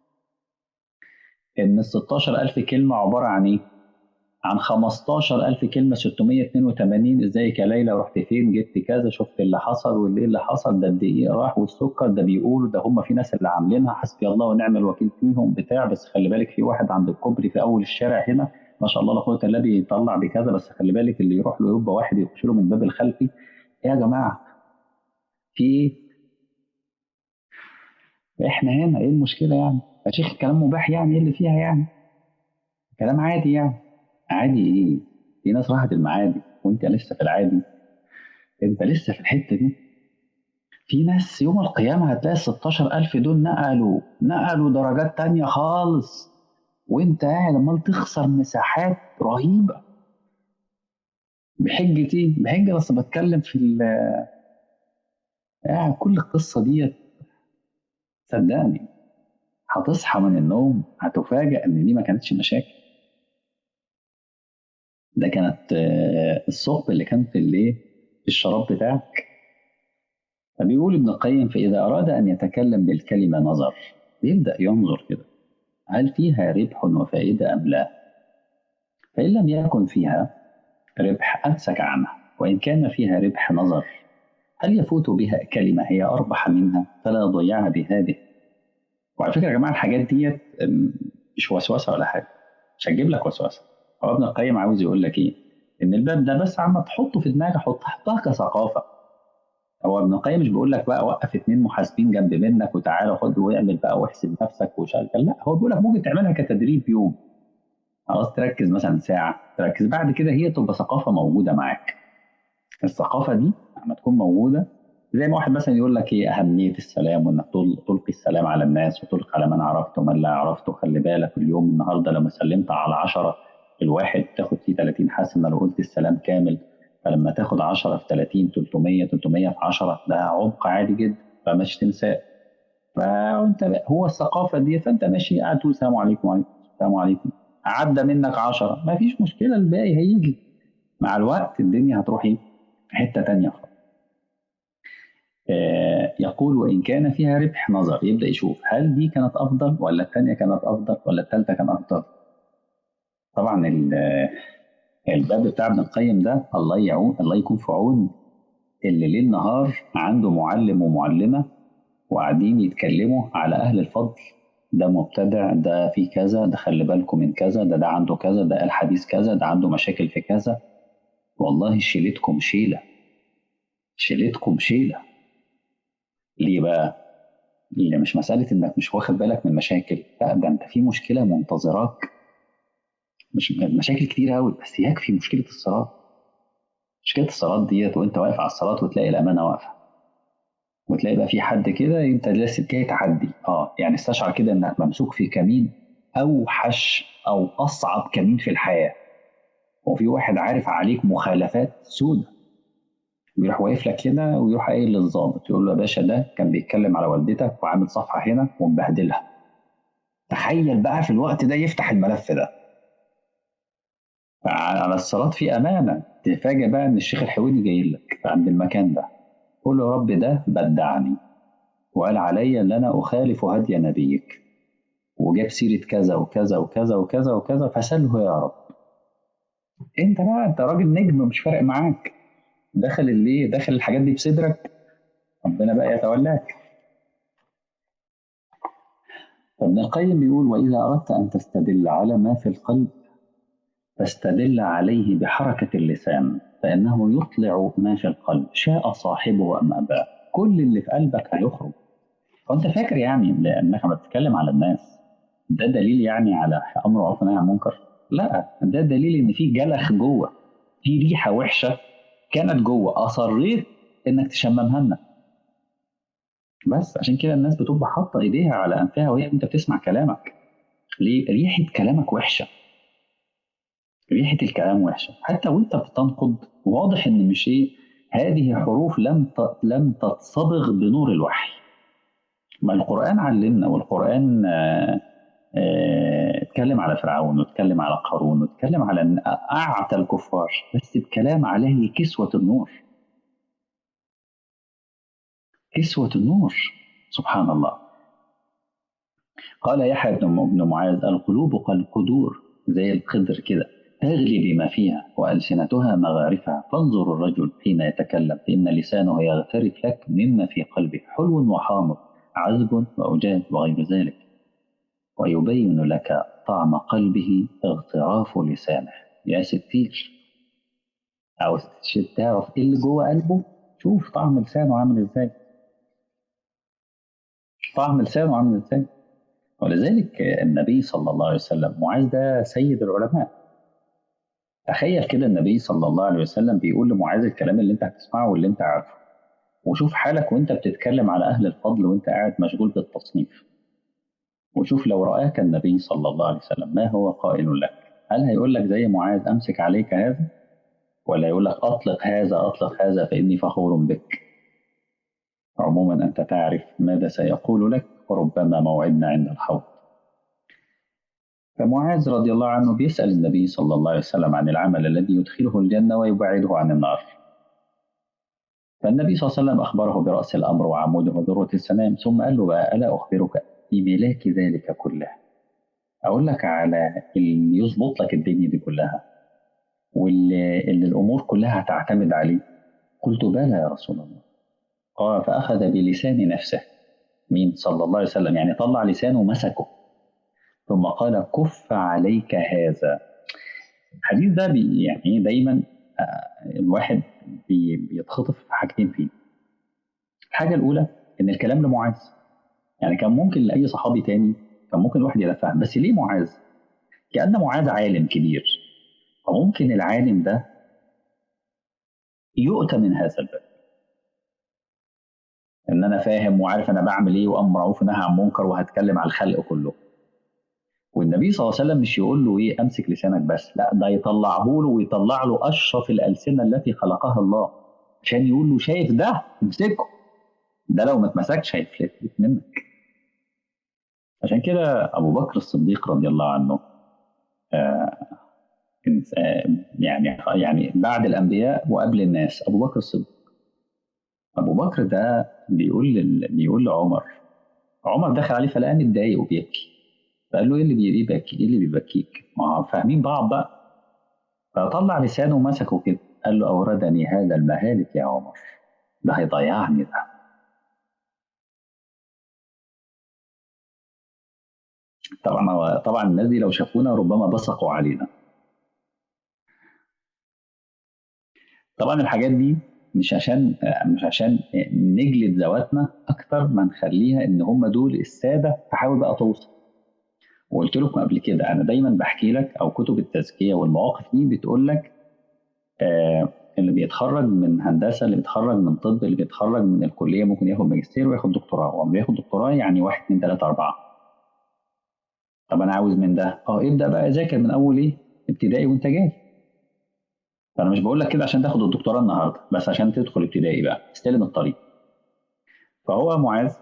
S1: ان ال 16000 كلمه عباره عن ايه؟ عن 15000 كلمه 682 ازيك يا ليلى رحت فين جبت كذا شفت اللي حصل واللي اللي حصل ده قد ايه راح والسكر ده بيقول ده هم في ناس اللي عاملينها حسبي الله ونعم الوكيل فيهم بتاع بس خلي بالك في واحد عند الكوبري في اول الشارع هنا ما شاء الله لا قوه الا بالله بيطلع بكذا بس خلي بالك اللي يروح له يبقى واحد يخش له من الباب الخلفي يا جماعه في ايه؟ احنا هنا ايه المشكله يعني؟ يا شيخ الكلام مباح يعني ايه اللي فيها يعني؟ كلام عادي يعني عادي ايه؟ في ناس راحت المعادي وانت لسه في العادي انت لسه في الحته دي في ناس يوم القيامة هتلاقي 16000 دول نقلوا نقلوا درجات تانية خالص وانت قاعد عمال تخسر مساحات رهيبة بحجة ايه؟ بحجة بس بتكلم في ال يعني كل القصة ديت صدقني هتصحى من النوم هتفاجأ ان دي ما كانتش مشاكل ده كانت الثقب اللي كان في الايه في الشراب بتاعك فبيقول ابن القيم فإذا أراد أن يتكلم بالكلمة نظر يبدأ ينظر كده هل فيها ربح وفائدة أم لا فإن لم يكن فيها ربح أمسك عنها وإن كان فيها ربح نظر هل يفوت بها كلمة هي أربح منها فلا يضيعها بهذه وعلى فكرة يا جماعة الحاجات ديت مش وسوسة ولا حاجة مش هتجيب لك وسوسة هو ابن القيم عاوز يقول لك إيه إن الباب ده بس عم تحطه في دماغك حط حطها كثقافة هو ابن القيم مش بيقول لك بقى وقف اتنين محاسبين جنب منك وتعالى خد واعمل بقى واحسب نفسك وشغل لا هو بيقول لك ممكن تعملها كتدريب يوم خلاص تركز مثلا ساعة تركز بعد كده هي تبقى ثقافة موجودة معاك الثقافة دي لما تكون موجودة زي ما واحد مثلا يقول لك ايه أهمية السلام وإنك تلقي السلام على الناس وتلقي على من عرفته ومن لا عرفته خلي بالك اليوم النهاردة لما سلمت على عشرة الواحد تاخد فيه 30 حسنة لو قلت السلام كامل فلما تاخد 10 في 30 300 300 في 10 ده عمق عادي جدا فمش تنساه فانت هو الثقافه دي فانت ماشي قاعد تقول السلام عليكم وعليكم السلام عليكم عدى منك 10 ما فيش مشكله الباقي هيجي مع الوقت الدنيا هتروح ايه حته ثانيه خالص آه يقول وان كان فيها ربح نظر يبدا يشوف هل دي كانت افضل ولا الثانيه كانت افضل ولا الثالثه كانت افضل طبعا الباب بتاع ابن القيم ده الله يعون الله يكون في عون اللي ليل نهار عنده معلم ومعلمه وقاعدين يتكلموا على اهل الفضل ده مبتدع ده في كذا ده خلي بالكم من كذا ده ده عنده كذا ده قال حديث كذا ده عنده مشاكل في كذا والله شيلتكم شيله شيلتكم شيله ليه بقى؟ اللي مش مسألة إنك مش واخد بالك من مشاكل، لا ده أنت في مشكلة منتظراك مش مشاكل كتير قوي بس يكفي مشكله الصلاه مشكله الصلاه ديت وانت واقف على الصلاه وتلاقي الامانه واقفه وتلاقي بقى في حد كده انت لسه جاي تحدي اه يعني استشعر كده انك ممسوك في كمين اوحش او اصعب كمين في الحياه وفي واحد عارف عليك مخالفات سودة بيروح واقف لك كده ويروح قايل للظابط يقول له يا باشا ده كان بيتكلم على والدتك وعامل صفحه هنا ومبهدلها تخيل بقى في الوقت ده يفتح الملف ده على الصلاة في أمانة تفاجئ بقى إن الشيخ الحويني جاي لك عند المكان ده قول له يا رب ده بدعني وقال علي أن أنا أخالف هدي نبيك وجاب سيرة كذا وكذا وكذا وكذا وكذا فسله يا رب أنت بقى أنت راجل نجم مش فارق معاك دخل اللي دخل الحاجات دي بصدرك ربنا بقى يتولاك فابن القيم بيقول وإذا أردت أن تستدل على ما في القلب فاستدل عليه بحركة اللسان فإنه يطلع ما في القلب شاء صاحبه أم أباه كل اللي في قلبك هيخرج فأنت فاكر يعني لأنك بتتكلم على الناس ده دليل يعني على أمر معروف ونهي عن منكر لا ده دليل إن في جلخ جوه في ريحة وحشة كانت جوه أصريت انك تشممها لنا بس عشان كده الناس بتبقى حاطه ايديها على انفها وهي انت بتسمع كلامك ليه ريحه كلامك وحشه ريحه الكلام وحشه حتى وانت بتنقد واضح ان مش ايه هذه حروف لم ت- لم تتصبغ بنور الوحي ما القران علمنا والقران آه، آه، اتكلم على فرعون واتكلم على قارون واتكلم على إن اعتى الكفار بس بكلام عليه كسوه النور كسوه النور سبحان الله قال يحيى بن بن معاذ القلوب كالقدور زي القدر كده تغلي بما فيها وألسنتها مغارفها فانظر الرجل حين يتكلم فإن لسانه يغترف لك مما في قلبه حلو وحامض عذب وأوجاج وغير ذلك ويبين لك طعم قلبه اغتراف لسانه يا ستير عاوز تعرف ايه اللي جوه قلبه شوف طعم لسانه عامل ازاي طعم لسانه عامل ازاي ولذلك النبي صلى الله عليه وسلم معاذ ده سيد العلماء تخيل كده النبي صلى الله عليه وسلم بيقول لمعاذ الكلام اللي انت هتسمعه واللي انت عارفه وشوف حالك وانت بتتكلم على اهل الفضل وانت قاعد مشغول بالتصنيف وشوف لو رآك النبي صلى الله عليه وسلم ما هو قائل لك هل هيقول لك زي معاذ امسك عليك هذا ولا يقول لك اطلق هذا اطلق هذا فاني فخور بك عموما انت تعرف ماذا سيقول لك وربما موعدنا عند الحوض فمعاذ رضي الله عنه بيسأل النبي صلى الله عليه وسلم عن العمل الذي يدخله الجنة ويبعده عن النار فالنبي صلى الله عليه وسلم أخبره برأس الأمر وعموده وذروة السنام ثم قال له بقى ألا أخبرك بملاك ذلك كله أقول لك على اللي يظبط لك الدنيا دي كلها واللي اللي الأمور كلها هتعتمد عليه قلت بلى يا رسول الله قال فأخذ بلسان نفسه مين صلى الله عليه وسلم يعني طلع لسانه ومسكه ثم قال كف عليك هذا الحديث ده بي يعني دايما آه، الواحد بي بيتخطف في حاجتين فيه الحاجة الأولى إن الكلام لمعاذ يعني كان ممكن لأي صحابي تاني كان ممكن الواحد يتفهم بس ليه معاذ؟ كأن معاذ عالم كبير فممكن العالم ده يؤتى من هذا الباب ان انا فاهم وعارف انا بعمل ايه وامر معروف ونهى عن منكر وهتكلم على الخلق كله والنبي صلى الله عليه وسلم مش يقول له ايه امسك لسانك بس لا ده يطلعه له ويطلع له اشرف الالسنه التي خلقها الله عشان يقول له شايف ده امسكه ده لو ما اتمسكش هيفلت منك عشان كده ابو بكر الصديق رضي الله عنه آه آه يعني يعني بعد الانبياء وقبل الناس ابو بكر الصديق ابو بكر ده بيقول لل... بيقول لعمر عمر دخل عليه فلقاه متضايق وبيبكي فقال له ايه اللي بيبكي ايه اللي بيبكيك ما فاهمين بعض بقى فطلع لسانه ومسكه كده قال له اوردني هذا المهالك يا عمر ده هيضيعني ده طبعا طبعا الناس دي لو شافونا ربما بصقوا علينا طبعا الحاجات دي مش عشان مش عشان نجلد ذواتنا اكتر ما نخليها ان هم دول الساده فحاول بقى توصل وقلت لكم قبل كده انا دايما بحكي لك او كتب التزكيه والمواقف دي بتقول لك آه اللي بيتخرج من هندسه اللي بيتخرج من طب اللي بيتخرج من الكليه ممكن ياخد ماجستير وياخد دكتوراه وما بياخد دكتوراه يعني واحد اثنين ثلاثه اربعه طب انا عاوز من ده اه ابدا بقى ذاكر من اول ايه ابتدائي وانت جاي فانا مش بقول لك كده عشان تاخد الدكتوراه النهارده بس عشان تدخل ابتدائي بقى استلم الطريق فهو معاذ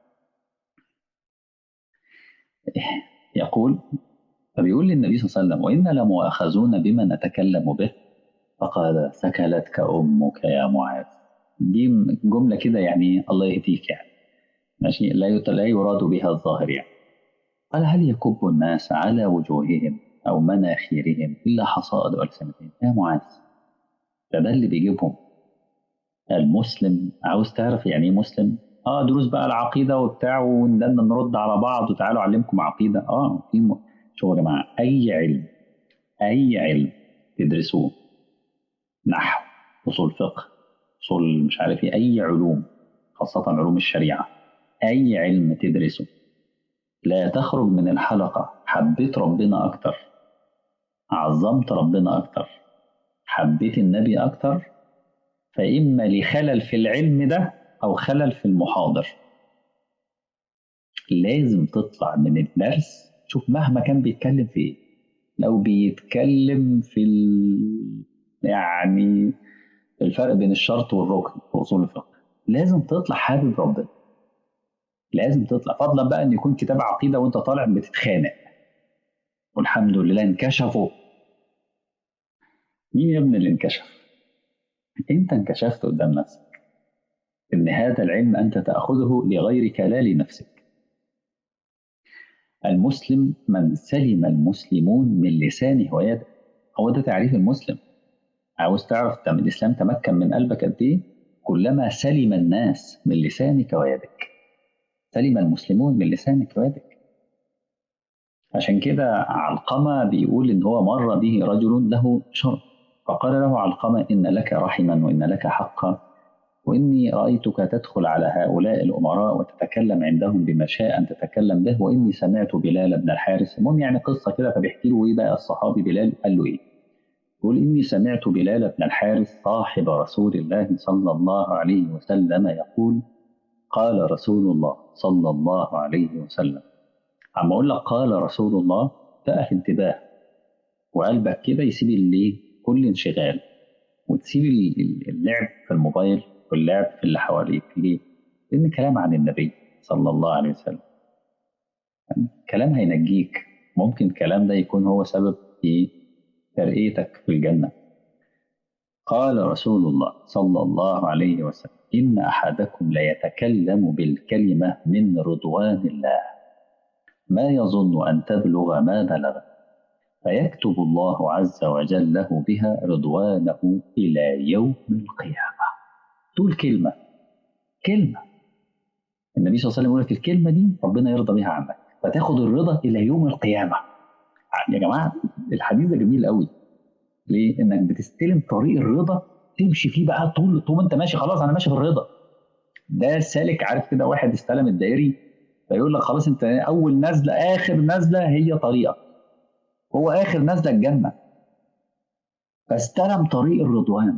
S1: يقول فبيقول للنبي صلى الله عليه وسلم وإنا لمؤاخذون بما نتكلم به فقال ثكلتك أمك يا معاذ دي جملة كده يعني الله يهديك يعني ماشي لا لا يراد بها الظاهر يعني قال هل يكب الناس على وجوههم أو مناخيرهم إلا حصائد ألسنتهم يا معاذ ده ده اللي بيجيبهم المسلم عاوز تعرف يعني ايه مسلم اه دروس بقى العقيده وبتاع ونلنا نرد على بعض وتعالوا اعلمكم عقيده اه في م... شوفوا يا جماعه اي علم اي علم تدرسوه نحو اصول فقه اصول مش عارف ايه اي علوم خاصه علوم الشريعه اي علم تدرسه لا تخرج من الحلقه حبيت ربنا اكتر عظمت ربنا اكتر حبيت النبي اكتر فإما لخلل في العلم ده أو خلل في المحاضر لازم تطلع من الدرس شوف مهما كان بيتكلم في ايه لو بيتكلم في ال... يعني الفرق بين الشرط والركن في اصول الفقه لازم تطلع حابب ربنا لازم تطلع فضلا بقى ان يكون كتاب عقيده وانت طالع بتتخانق والحمد لله انكشفوا مين يا ابني اللي انكشف انت انكشفت قدام نفسك ان هذا العلم انت تاخذه لغيرك لا لنفسك المسلم من سلم المسلمون من لسانه ويده هو ده تعريف المسلم عاوز تعرف تم الاسلام تمكن من قلبك قد ايه كلما سلم الناس من لسانك ويدك سلم المسلمون من لسانك ويدك عشان كده علقمة بيقول إن هو مر به رجل له شر فقال له علقمة إن لك رحما وإن لك حقا وإني رأيتك تدخل على هؤلاء الأمراء وتتكلم عندهم بما شاء أن تتكلم به وإني سمعت بلال بن الحارث المهم يعني قصة كده فبيحكي له إيه بقى الصحابي بلال قال له إيه يقول إني سمعت بلال بن الحارث صاحب رسول الله صلى الله عليه وسلم يقول قال رسول الله صلى الله عليه وسلم عم أقول لك قال رسول الله تقف انتباه وقلبك كده يسيب اللي كل انشغال وتسيب اللعب في الموبايل واللعب في اللي حواليك ليه؟ لأن كلام عن النبي صلى الله عليه وسلم كلام هينجيك ممكن الكلام ده يكون هو سبب في ترقيتك في الجنة قال رسول الله صلى الله عليه وسلم إن أحدكم ليتكلم بالكلمة من رضوان الله ما يظن أن تبلغ ما بلغ فيكتب الله عز وجل له بها رضوانه إلى يوم القيامة تقول كلمة كلمة النبي صلى الله عليه وسلم يقول لك الكلمة دي ربنا يرضى بها عنك فتاخد الرضا إلى يوم القيامة يا جماعة الحديث ده جميل قوي ليه؟ إنك بتستلم طريق الرضا تمشي فيه بقى طول طول ما أنت ماشي خلاص أنا ماشي في الرضا ده سالك عارف كده واحد استلم الدائري فيقول لك خلاص أنت أول نزلة آخر نزلة هي طريقك هو آخر نزلة الجنة فاستلم طريق الرضوان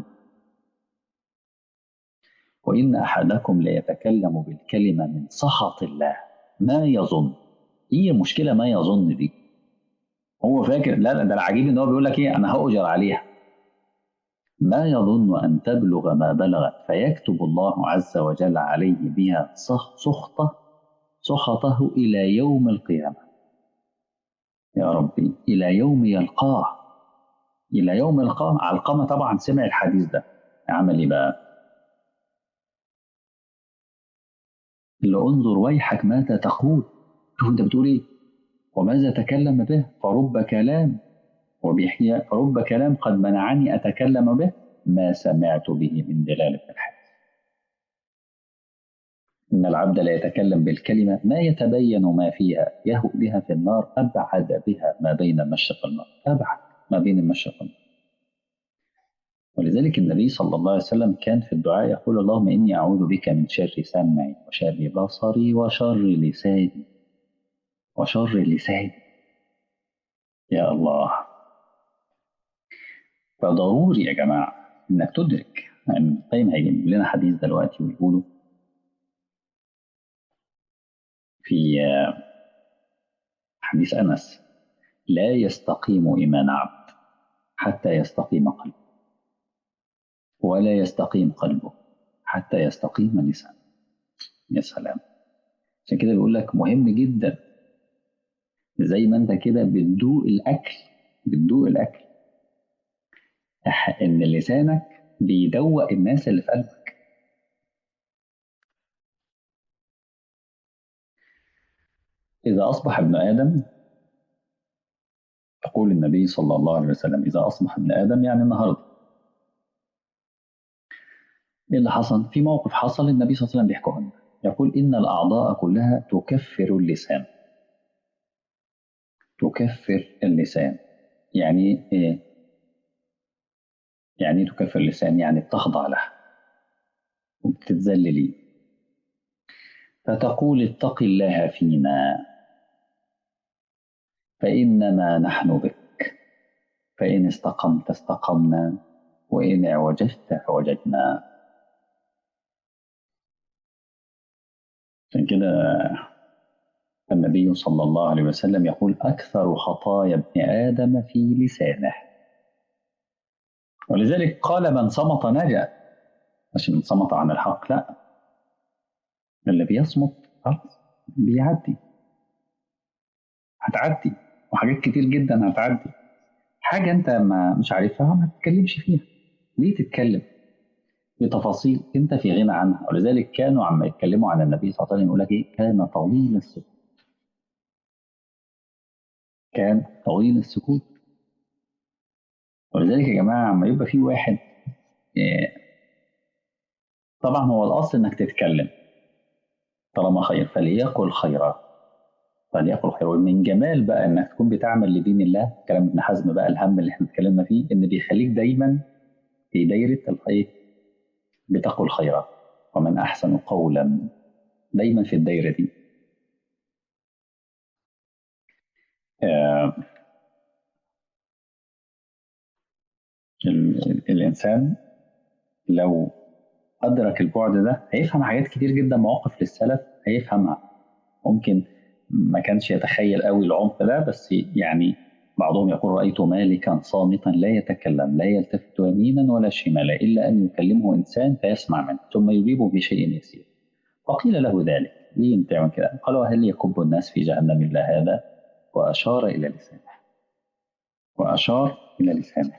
S1: وإن أحدكم ليتكلم بالكلمة من سخط الله ما يظن هي المشكلة ما يظن دي هو فاكر لا ده العجيب ان هو بيقول لك ايه انا هأجر عليها ما يظن ان تبلغ ما بلغت فيكتب الله عز وجل عليه بها سخطه سخطه الى يوم القيامه يا ربي الى يوم يلقاه الى يوم يلقاه علقمه طبعا سمع الحديث ده عمل ايه بقى اللي انظر ويحك ماذا تقول شوف انت بتقول ايه وماذا تكلم به فرب كلام وبيحكي فرب كلام قد منعني أتكلم به ما سمعت به من دلالة الحديث إن العبد لا يتكلم بالكلمة ما يتبين ما فيها يهوء بها في النار أبعد بها ما بين المشرق والمغرب أبعد ما بين المشرق والمغرب ولذلك النبي صلى الله عليه وسلم كان في الدعاء يقول اللهم إني أعوذ بك من شر سمعي وشر بصري وشر لساني وشر لساني يا الله فضروري يا جماعة إنك تدرك يعني القيم هيجيب لنا حديث دلوقتي ويقولوا في حديث أنس لا يستقيم إيمان عبد حتى يستقيم قلبه ولا يستقيم قلبه حتى يستقيم لسانه يا سلام عشان كده بيقول لك مهم جدا زي ما انت كده بتدوق الاكل بتدوق الاكل ان لسانك بيدوق الناس اللي في قلبك اذا اصبح ابن ادم يقول النبي صلى الله عليه وسلم اذا اصبح ابن ادم يعني النهارده ايه اللي حصل في موقف حصل النبي صلى الله عليه وسلم بيحكوه لنا يقول ان الاعضاء كلها تكفر اللسان تكفر اللسان يعني ايه يعني تكفر اللسان يعني بتخضع له وبتتذللي فتقول اتق الله فينا فإنما نحن بك فإن استقمت استقمنا وإن اعوججت اعوججنا عشان كده النبي صلى الله عليه وسلم يقول أكثر خطايا ابن آدم في لسانه ولذلك قال من صمت نجا مش من صمت عن الحق لا اللي بيصمت خلاص بيعدي هتعدي وحاجات كتير جدا هتعدي حاجة أنت ما مش عارفها ما تتكلمش فيها ليه تتكلم بتفاصيل أنت في غنى عنها ولذلك كانوا عم يتكلموا عن النبي صلى الله عليه وسلم يقول لك إيه كان طويل السكوت كان طويل السكوت ولذلك يا جماعة عما يبقى في واحد إيه طبعا هو الأصل إنك تتكلم طالما خير فليقل خيرا فليقل خيرا ومن جمال بقى إنك تكون بتعمل لدين الله كلام ابن حزم بقى الهم اللي احنا اتكلمنا فيه إن بيخليك دايما في دايرة الخير بتقل خيرا ومن أحسن قولا دايما في الدايرة دي آه الإنسان لو أدرك البعد ده هيفهم حاجات كتير جدا مواقف للسلف هيفهمها ممكن ما كانش يتخيل قوي العمق ده بس يعني بعضهم يقول رأيت مالكا صامتا لا يتكلم لا يلتفت يمينا ولا شمالا إلا أن يكلمه إنسان فيسمع منه ثم يجيبه بشيء يسير فقيل له ذلك ليه انت تعمل كده؟ قال وهل يكب الناس في جهنم إلا هذا؟ وأشار إلى لسانه وأشار إلى لسانه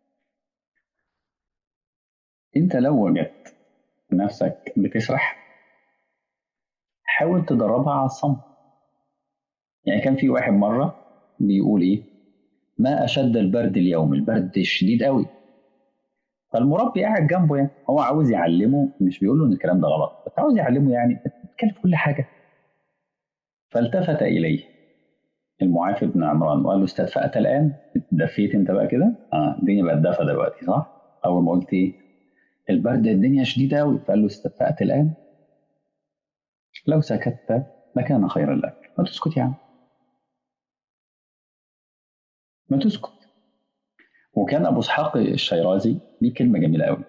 S1: انت لو وجدت نفسك بتسرح حاول تدربها على الصمت يعني كان في واحد مرة بيقول ايه ما اشد البرد اليوم البرد شديد قوي فالمربي قاعد جنبه يعني هو عاوز يعلمه مش بيقول له ان الكلام ده غلط بس عاوز يعلمه يعني تتكلم في كل حاجه فالتفت اليه المعافي بن عمران وقال له استدفأت الان دفيت انت بقى كده اه الدنيا بقت دفى دلوقتي صح اول ما قلت ايه البرد الدنيا شديدة أوي فقال له استدفأت الآن لو سكت لكان خيرا لك ما تسكت يا عم ما تسكت وكان أبو إسحاق الشيرازي ليه كلمة جميلة أوي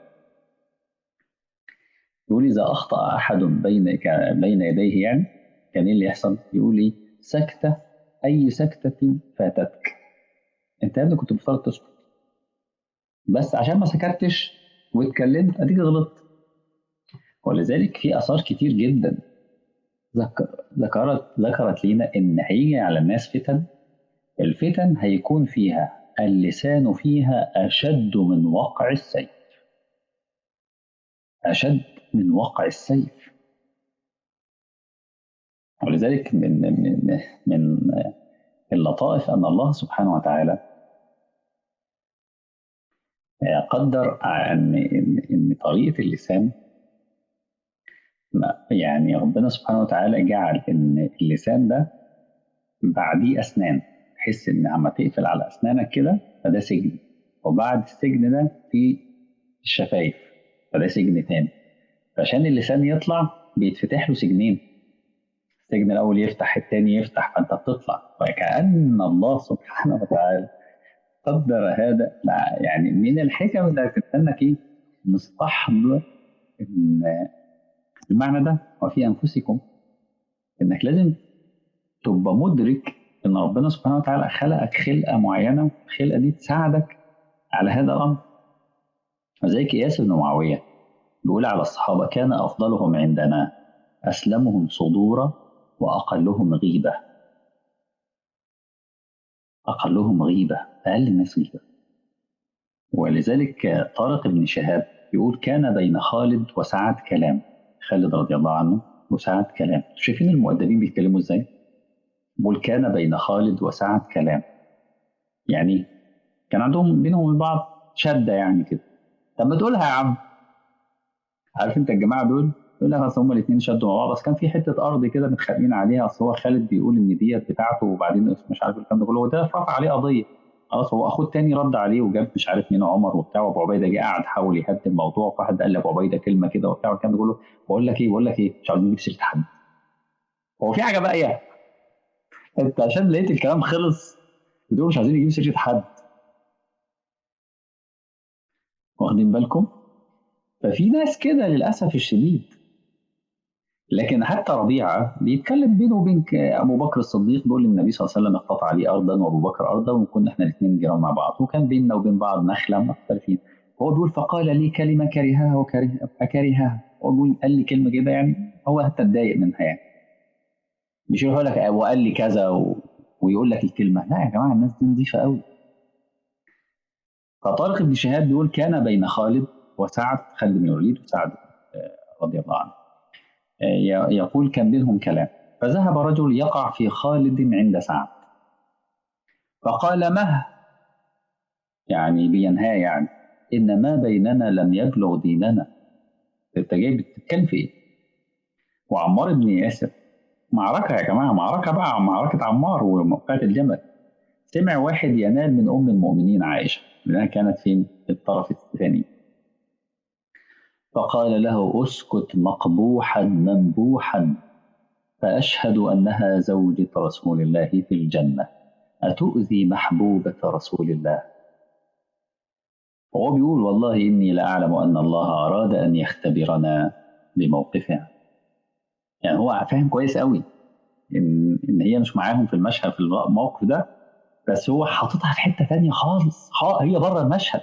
S1: يقول إذا أخطأ أحد بين بين يديه يعني كان إيه اللي يحصل؟ يقول إيه؟ سكتة أي سكتة فاتتك أنت يا ابني كنت المفترض تسكت بس عشان ما سكتش واتكلمت اديك غلطت ولذلك في اثار كتير جدا ذكرت ذكرت لنا ان هيجي على الناس فتن الفتن هيكون فيها اللسان فيها اشد من وقع السيف اشد من وقع السيف ولذلك من من من اللطائف ان الله سبحانه وتعالى قدر ان ان طريقه اللسان يعني ربنا سبحانه وتعالى جعل ان اللسان ده بعديه اسنان تحس ان عم تقفل على اسنانك كده فده سجن وبعد السجن ده في الشفايف فده سجن تاني فعشان اللسان يطلع بيتفتح له سجنين السجن الاول يفتح التاني يفتح فانت بتطلع وكأن الله سبحانه وتعالى قدر هذا يعني من الحكم اللي انك ايه مستحضر المعنى ده وفي انفسكم انك لازم تبقى مدرك ان ربنا سبحانه وتعالى خلقك خلقه معينه الخلقه دي تساعدك على هذا الامر وزي اياس بن معاويه بيقول على الصحابه كان افضلهم عندنا اسلمهم صدورا واقلهم غيبه اقلهم غيبه اقل الناس غيبه ولذلك طارق بن شهاب يقول كان بين خالد وسعد كلام خالد رضي الله عنه وسعد كلام شايفين المؤدبين بيتكلموا ازاي بيقول كان بين خالد وسعد كلام يعني كان عندهم بينهم وبين بعض شده يعني كده طب ما تقولها يا عم عارف انت الجماعه دول يقول لك اصل هما الاثنين شدوا مع بعض بس كان في حته ارض كده متخانقين عليها اصل هو خالد بيقول ان ديت بتاعته وبعدين مش عارف الكلام ده كله وده رفع عليه قضيه خلاص هو اخوه التاني رد عليه وجاب مش عارف مين عمر وبتاع وابو عبيده جه قعد حاول يهدي الموضوع فواحد قال لابو عبيده كلمه كده وبتاع والكلام ده كله بقول لك ايه بقول لك ايه مش عاوزين نجيب سيره حد هو في حاجه بقى يعني انت عشان لقيت الكلام خلص بتقول مش عايزين نجيب سيره حد واخدين بالكم ففي ناس كده للاسف الشديد لكن حتى ربيعه بيتكلم بينه وبين ابو بكر الصديق بيقول النبي صلى الله عليه وسلم اقتطع لي ارضا وابو بكر ارضا وكنا احنا الاثنين جيران مع بعض وكان بيننا وبين بعض نخله مختلفين هو بيقول فقال لي كلمه كرهها وكره فكرهها هو بيقول قال لي كلمه كده يعني هو حتى اتضايق منها يعني مش يقول لك وقال لي كذا و... ويقول لك الكلمه لا يا جماعه الناس دي نظيفه قوي فطارق بن شهاب بيقول كان بين خالد وسعد خالد بن الوليد وسعد رضي الله عنه يقول كان بينهم كلام فذهب رجل يقع في خالد عند سعد فقال مه يعني بينهاه يعني إن ما بيننا لم يبلغ ديننا أنت جاي بتتكلم في إيه؟ وعمار بن ياسر معركة يا جماعة معركة بقى معركة عمار وموقعة الجمل سمع واحد ينال من أم المؤمنين عائشة لأنها كانت فين؟ في الطرف الثاني فقال له اسكت مقبوحا منبوحا فأشهد أنها زوجة رسول الله في الجنة أتؤذي محبوبة رسول الله وهو بيقول والله إني لأعلم أن الله أراد أن يختبرنا بموقفها يعني هو فاهم كويس قوي إن, إن هي مش معاهم في المشهد في الموقف ده بس هو حاططها في حتة تانية خالص هي بره المشهد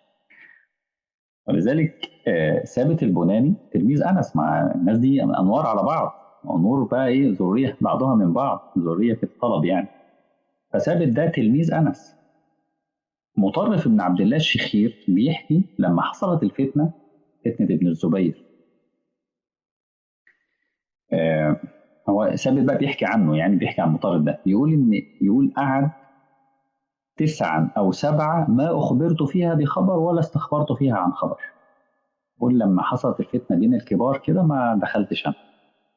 S1: ولذلك ثابت البناني تلميذ انس مع الناس دي انوار على بعض نور بقى ايه ذريه بعضها من بعض ذريه في الطلب يعني فثابت ده تلميذ انس مطرف بن عبد الله الشخير بيحكي لما حصلت الفتنه فتنه ابن الزبير آه هو ثابت بقى بيحكي عنه يعني بيحكي عن مطرف ده يقول ان يقول قعد تسعا او سبعه ما اخبرت فيها بخبر ولا استخبرت فيها عن خبر يقول لما حصلت الفتنه بين الكبار كده ما دخلتش انا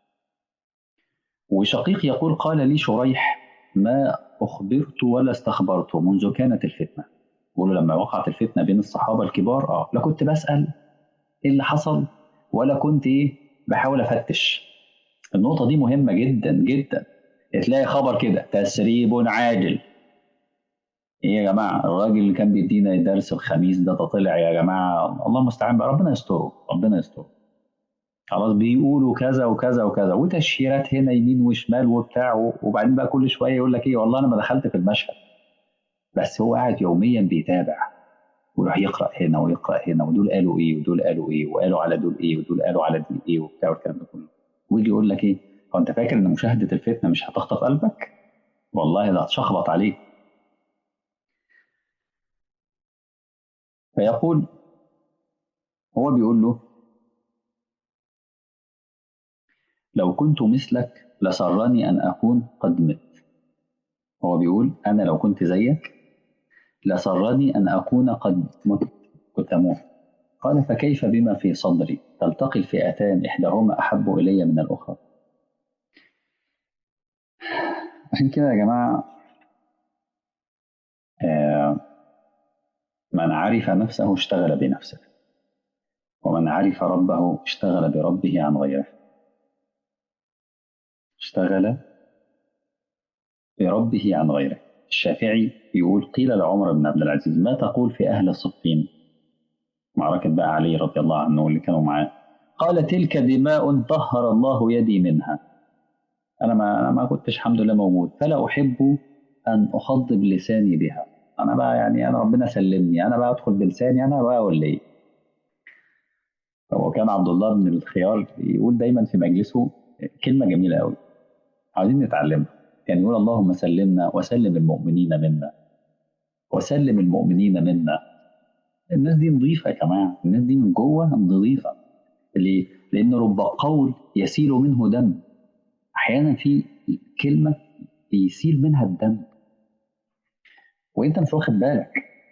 S1: وشقيق يقول قال لي شريح ما اخبرت ولا استخبرت منذ كانت الفتنه يقول لما وقعت الفتنه بين الصحابه الكبار اه لا كنت بسال ايه اللي حصل ولا كنت ايه بحاول افتش النقطه دي مهمه جدا جدا تلاقي خبر كده تسريب عاجل ايه يا جماعه الراجل اللي كان بيدينا الدرس الخميس ده طلع يا جماعه الله المستعان بقى ربنا يستره ربنا يستره خلاص بيقولوا كذا وكذا وكذا وتشهيرات هنا يمين وشمال وبتاع وبعدين بقى كل شويه يقول لك ايه والله انا ما دخلت في المشهد بس هو قاعد يوميا بيتابع ويروح يقرا هنا ويقرا هنا ودول قالوا ايه ودول قالوا ايه وقالوا على دول ايه ودول قالوا على دول ايه وبتاع والكلام ده كله ويجي يقول لك ايه هو انت فاكر ان مشاهده الفتنه مش هتخطف قلبك؟ والله ده هتشخبط عليك فيقول هو بيقول له لو كنت مثلك لسرني أن أكون قد مت هو بيقول أنا لو كنت زيك لسرني أن أكون قد مت كنت أموت قال فكيف بما في صدري تلتقي الفئتان إحداهما أحب إلي من الأخرى عشان كده يا جماعة آه من عرف نفسه اشتغل بنفسه ومن عرف ربه اشتغل بربه عن غيره اشتغل بربه عن غيره الشافعي يقول قيل لعمر بن عبد العزيز ما تقول في أهل صفين معركة بقى علي رضي الله عنه اللي كانوا معاه قال تلك دماء طهر الله يدي منها أنا ما, أنا ما كنتش الحمد لله موجود فلا أحب أن أخضب لساني بها أنا بقى يعني أنا ربنا سلمني أنا بقى أدخل بلساني أنا بقى ولا إيه هو كان عبد الله بن الخيار يقول دايما في مجلسه كلمة جميلة قوي عايزين نتعلمها يعني يقول اللهم سلمنا وسلم المؤمنين منا وسلم المؤمنين منا الناس دي نظيفة يا جماعة الناس دي من جوه نظيفة ليه؟ لأن رب قول يسيل منه دم أحيانا في كلمة يسيل منها الدم وأنت مش واخد بالك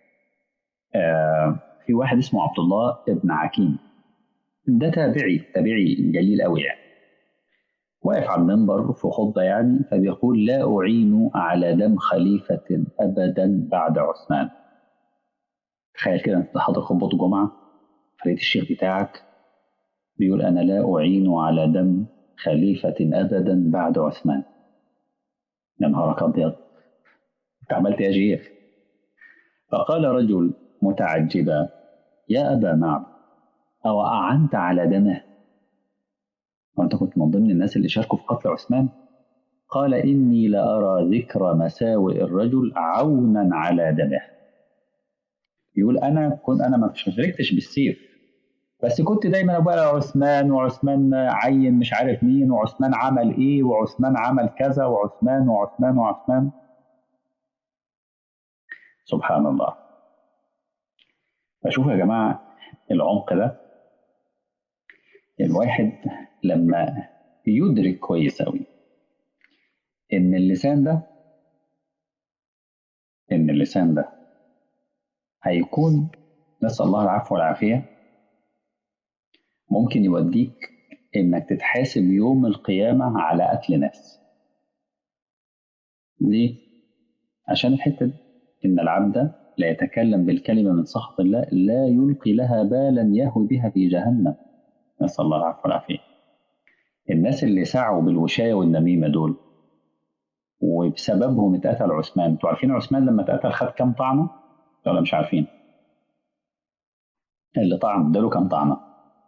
S1: آه في واحد اسمه عبد الله ابن عكيم ده تابعي تابعي جليل قوي يعني واقف على المنبر في خطبة يعني فبيقول لا أعين على دم خليفة أبدا بعد عثمان تخيل كده أنت حاضر خطبة الجمعة فريد الشيخ بتاعك بيقول أنا لا أعين على دم خليفة أبدا بعد عثمان يا نهارك أبيض أنت عملت يا شيخ فقال رجل متعجبا يا أبا معبد أو أعنت على دمه وأنت كنت من ضمن الناس اللي شاركوا في قتل عثمان قال إني لأرى ذكر مساوئ الرجل عونا على دمه يقول أنا كنت أنا ما شاركتش بالسيف بس كنت دايما أقول عثمان وعثمان عين مش عارف مين وعثمان عمل إيه وعثمان عمل كذا وعثمان وعثمان وعثمان سبحان الله فشوفوا يا جماعة العمق ده الواحد لما يدرك كويس أوي إن اللسان ده إن اللسان ده هيكون نسأل الله العفو والعافية ممكن يوديك إنك تتحاسب يوم القيامة على قتل ناس ليه؟ عشان الحتة دي إن العبد لا يتكلم بالكلمة من سخط الله لا يلقي لها بالا يهوي بها في جهنم نسأل الله العفو والعافية الناس اللي سعوا بالوشاية والنميمة دول وبسببهم اتقتل عثمان انتوا عارفين عثمان لما اتقتل خد كام طعنة ولا مش عارفين اللي طعن اداله كام طعنة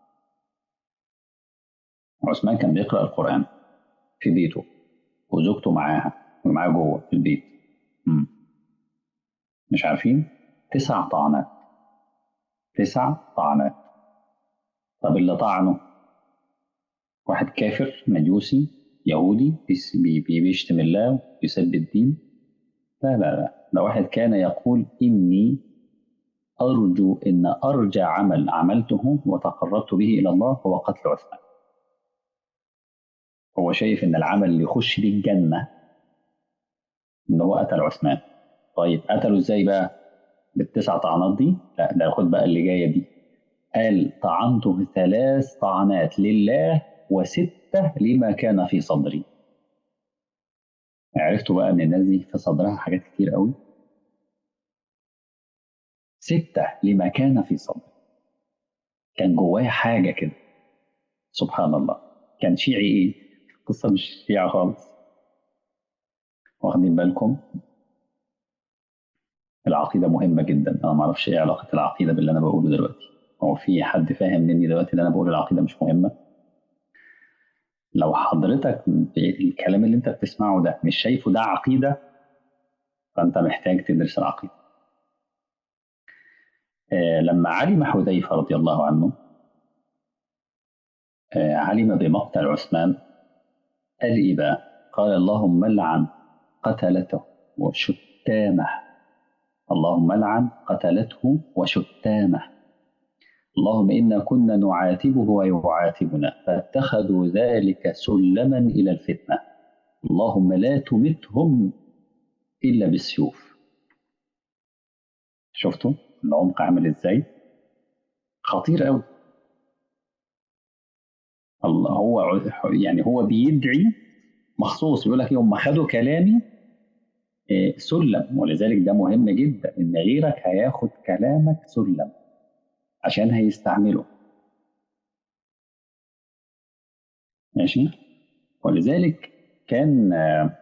S1: عثمان كان بيقرأ القرآن في بيته وزوجته معاها ومعاه جوه في البيت مم. مش عارفين تسع طعنات تسع طعنات طب اللي طعنه واحد كافر مجوسي يهودي بيشتم الله ويسب الدين لا لا لا ده واحد كان يقول إني أرجو إن أرجى عمل عملته وتقربت به إلى الله هو قتل عثمان هو شايف إن العمل اللي يخش بيه الجنة إن هو قتل عثمان طيب قتله إزاي بقى بالتسع طعنات دي لا ده خد بقى اللي جاية دي قال طعنته ثلاث طعنات لله وستة لما كان في صدري عرفتوا بقى ان الناس دي في صدرها حاجات كتير قوي ستة لما كان في صدري كان جوايا حاجة كده سبحان الله كان شيعي ايه قصة مش شيعة خالص واخدين بالكم العقيدة مهمة جدا أنا ما أعرفش إيه علاقة العقيدة باللي أنا بقوله دلوقتي هو في حد فاهم مني دلوقتي إن أنا بقول العقيدة مش مهمة لو حضرتك الكلام اللي أنت بتسمعه ده مش شايفه ده عقيدة فأنت محتاج تدرس العقيدة آه لما علم حذيفة رضي الله عنه آه علم بمقتل عثمان قال إيه بقى؟ قال اللهم لعن قتلته وشتامه اللهم لعن قتلته وشتامه اللهم إنا كنا نعاتبه ويعاتبنا فاتخذوا ذلك سلما إلى الفتنة اللهم لا تمتهم إلا بالسيوف شفتوا العمق عامل إزاي خطير قوي الله هو يعني هو بيدعي مخصوص بيقول لك هم خدوا كلامي سلم ولذلك ده مهم جدا ان غيرك هياخد كلامك سلم عشان هيستعمله ماشي ولذلك كان آآ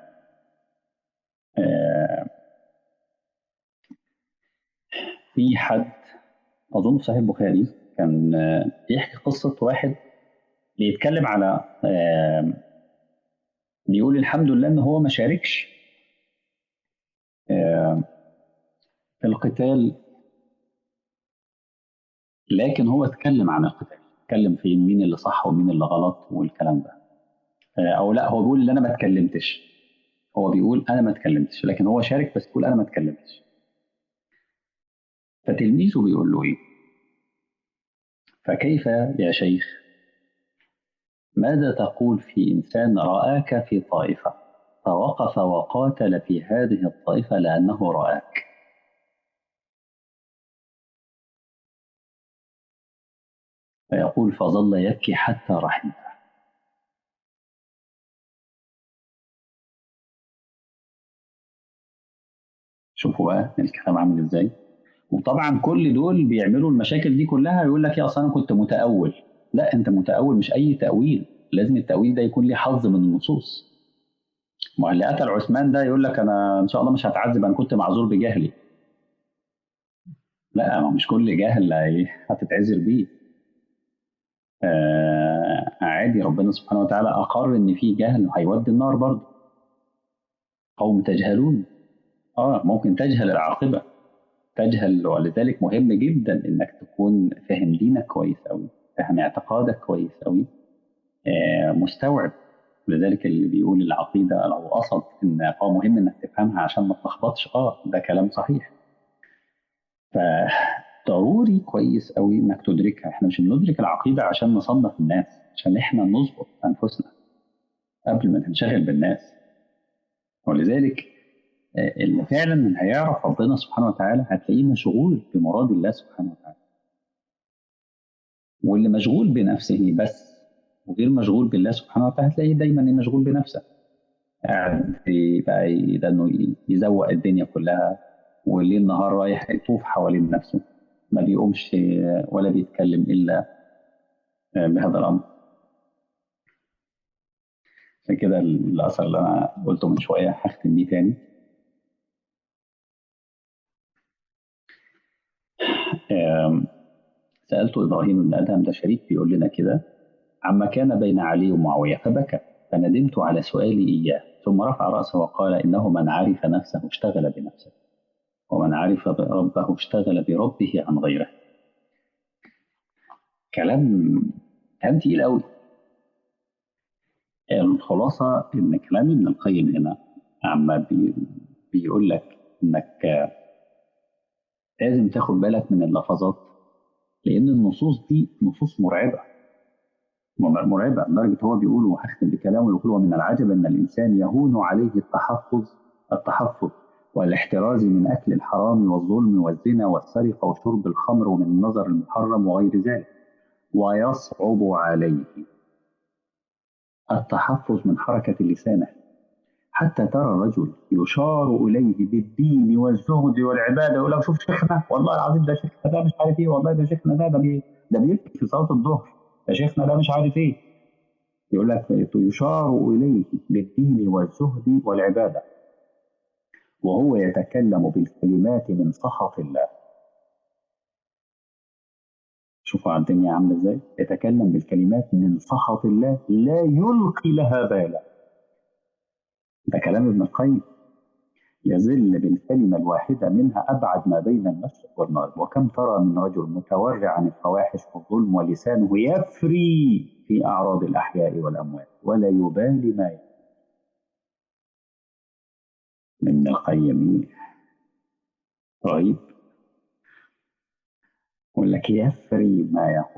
S1: آآ في حد اظن في صحيح البخاري كان بيحكي قصه واحد بيتكلم على بيقول الحمد لله ان هو ما شاركش في القتال لكن هو اتكلم عن القتال اتكلم في مين اللي صح ومين اللي غلط والكلام ده او لا هو بيقول ان انا ما اتكلمتش هو بيقول انا ما اتكلمتش لكن هو شارك بس بيقول انا ما اتكلمتش فتلميذه بيقول له ايه فكيف يا شيخ ماذا تقول في انسان راك في طائفه فوقف وقاتل في هذه الطائفة لأنه رآك فيقول فظل يبكي حتى رحمته شوفوا بقى الكلام عامل ازاي وطبعا كل دول بيعملوا المشاكل دي كلها يقول لك يا اصل انا كنت متأول لا انت متأول مش اي تأويل لازم التأويل ده يكون ليه حظ من النصوص ما اللي قتل عثمان ده يقول لك انا ان شاء الله مش هتعذب انا كنت معذور بجهلي لا ما مش كل جهل هي- هتتعذر بيه آه عادي ربنا سبحانه وتعالى أقر إن في جهل هيودي النار برضه قوم تجهلون اه ممكن تجهل العاقبة تجهل ولذلك مهم جدا انك تكون فاهم دينك كويس قوي فاهم اعتقادك كويس قوي آه مستوعب لذلك اللي بيقول العقيدة لو قصد ان اه مهم انك تفهمها عشان ما تلخبطش اه ده كلام صحيح فضروري كويس قوي انك تدركها احنا مش بندرك العقيدة عشان نصنف الناس عشان احنا نظبط انفسنا قبل ما ننشغل بالناس ولذلك آه، اللي فعلا من هيعرف ربنا سبحانه وتعالى هتلاقيه مشغول بمراد الله سبحانه وتعالى واللي مشغول بنفسه بس وغير مشغول بالله سبحانه وتعالى هتلاقيه دايما مشغول بنفسه قاعد بقى ي- ده انه يزوق الدنيا كلها وليل نهار رايح يطوف حوالين نفسه ما بيقومش آه، ولا بيتكلم الا آه، بهذا الامر عشان كده الاثر اللي انا قلته من شويه هختم بيه تاني آم، سألت إبراهيم بن أدهم ده شريك بيقول لنا كده عما كان بين علي ومعاوية فبكى فندمت على سؤالي إياه ثم رفع رأسه وقال إنه من عرف نفسه اشتغل بنفسه ومن عرف ربه اشتغل بربه عن غيره كلام كلام تقيل قوي الخلاصة إن كلام ابن القيم هنا عما بي بيقول لك إنك آه، لازم تاخد بالك من اللفظات لأن النصوص دي نصوص مرعبة مرعبة لدرجة هو بيقول وهختم بكلامه يقول ومن العجب أن الإنسان يهون عليه التحفظ التحفظ والاحتراز من أكل الحرام والظلم والزنا والسرقة وشرب الخمر ومن النظر المحرم وغير ذلك ويصعب عليه التحفظ من حركة لسانه حتى ترى الرجل يشار إليه بالدين والزهد والعبادة يقول لك شوف شيخنا والله العظيم ده شيخنا ده مش عارف إيه والله ده شيخنا ده ده, بي ده بيبكي في صلاة الظهر ده شيخنا ده مش عارف إيه يقول لك يشار إليه بالدين والزهد والعبادة وهو يتكلم بالكلمات من سخط الله شوفوا على الدنيا عاملة ازاي يتكلم بالكلمات من سخط الله لا يلقي لها بالا ده كلام ابن القيم يزل بالكلمة الواحدة منها أبعد ما بين المشرق والمغرب وكم ترى من رجل متورع عن الفواحش والظلم ولسانه يفري في أعراض الأحياء والأموات ولا يبالي ما يفعل ابن القيم رهيب يقول لك يفري ما يقول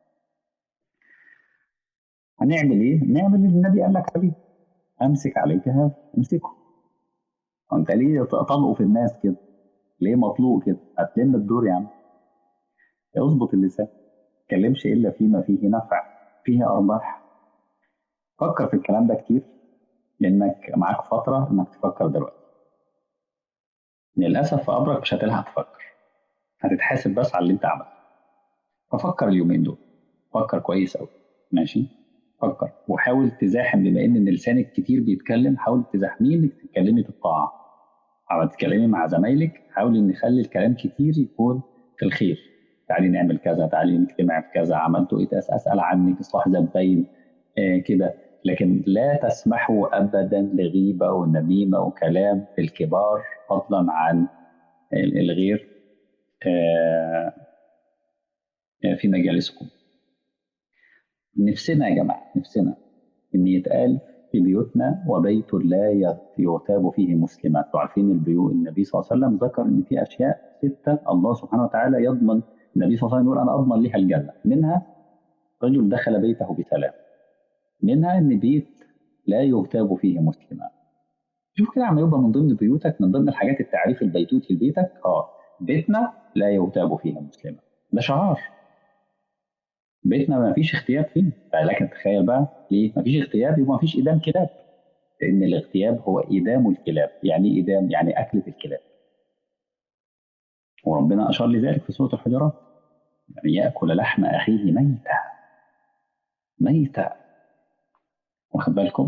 S1: هنعمل ايه؟ نعمل اللي النبي قال لك عليه امسك عليك هذا امسكه انت ليه تطلقوا في الناس كده؟ ليه مطلوق كده؟ هتلم الدور يا عم اظبط اللسان ما تكلمش الا فيما فيه نفع فيه ارباح فكر في الكلام ده كتير لانك معاك فتره انك تفكر دلوقتي للاسف في امرك مش هتلحق تفكر هتتحاسب بس على اللي انت عملته ففكر اليومين دول فكر كويس قوي ماشي فكر وحاول تزاحم بما ان لسانك كتير بيتكلم حاول تزاحميه انك تتكلمي في الطاعه او تتكلمي مع زمايلك حاول ان نخلي الكلام كتير يكون في الخير تعالي نعمل كذا تعالي نجتمع في كذا عملتوا ايه اسال عنك اصلاح زباين آه كده لكن لا تسمحوا ابدا لغيبه ونميمه وكلام في الكبار فضلا عن الغير آه في مجالسكم نفسنا يا جماعه نفسنا ان يتقال في بيوتنا وبيت لا يغتاب فيه مسلمات وعارفين البيوت النبي صلى الله عليه وسلم ذكر ان في اشياء سته الله سبحانه وتعالى يضمن النبي صلى الله عليه وسلم يقول انا اضمن لها الجنه منها رجل دخل بيته بسلام منها ان بيت لا يغتاب فيه مسلمات شوف كده عم يبقى من ضمن بيوتك من ضمن الحاجات التعريف البيتوتي لبيتك اه بيتنا لا يغتاب فيه مسلمات ده شعار بيتنا ما فيش اغتياب فيه فلكن تخيل بقى ليه ما فيش اغتياب يبقى ما فيش ايدام كلاب لان الاغتياب هو ايدام الكلاب يعني ايه ايدام يعني اكله الكلاب وربنا اشار لذلك في سوره الحجرات يعني ياكل لحم اخيه ميتا ميتا واخد بالكم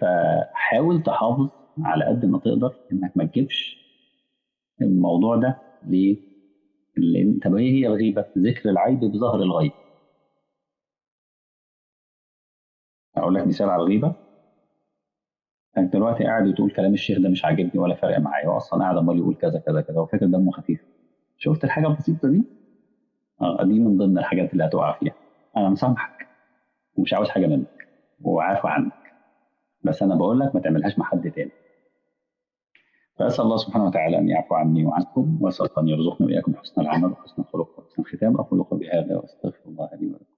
S1: فحاول تحافظ على قد ما تقدر انك ما تجيبش الموضوع ده ليه؟ لأن طب ايه هي الغيبة؟ ذكر العيب بظهر الغيب. أقول لك مثال على الغيبة انت دلوقتي قاعد وتقول كلام الشيخ ده مش عاجبني ولا فارق معايا هو اصلا قاعد عمال يقول كذا كذا كذا وفاكر دمه خفيف شفت الحاجه البسيطه دي؟ اه دي من ضمن الحاجات اللي هتقع فيها انا مسامحك ومش عاوز حاجه منك وعافى عنك بس انا بقول لك ما تعملهاش مع حد تاني فاسال الله سبحانه وتعالى ان يعفو عني وعنكم واسال ان يرزقنا واياكم حسن العمل وحسن الخلق وحسن الختام اقول قولي هذا واستغفر الله لي ولكم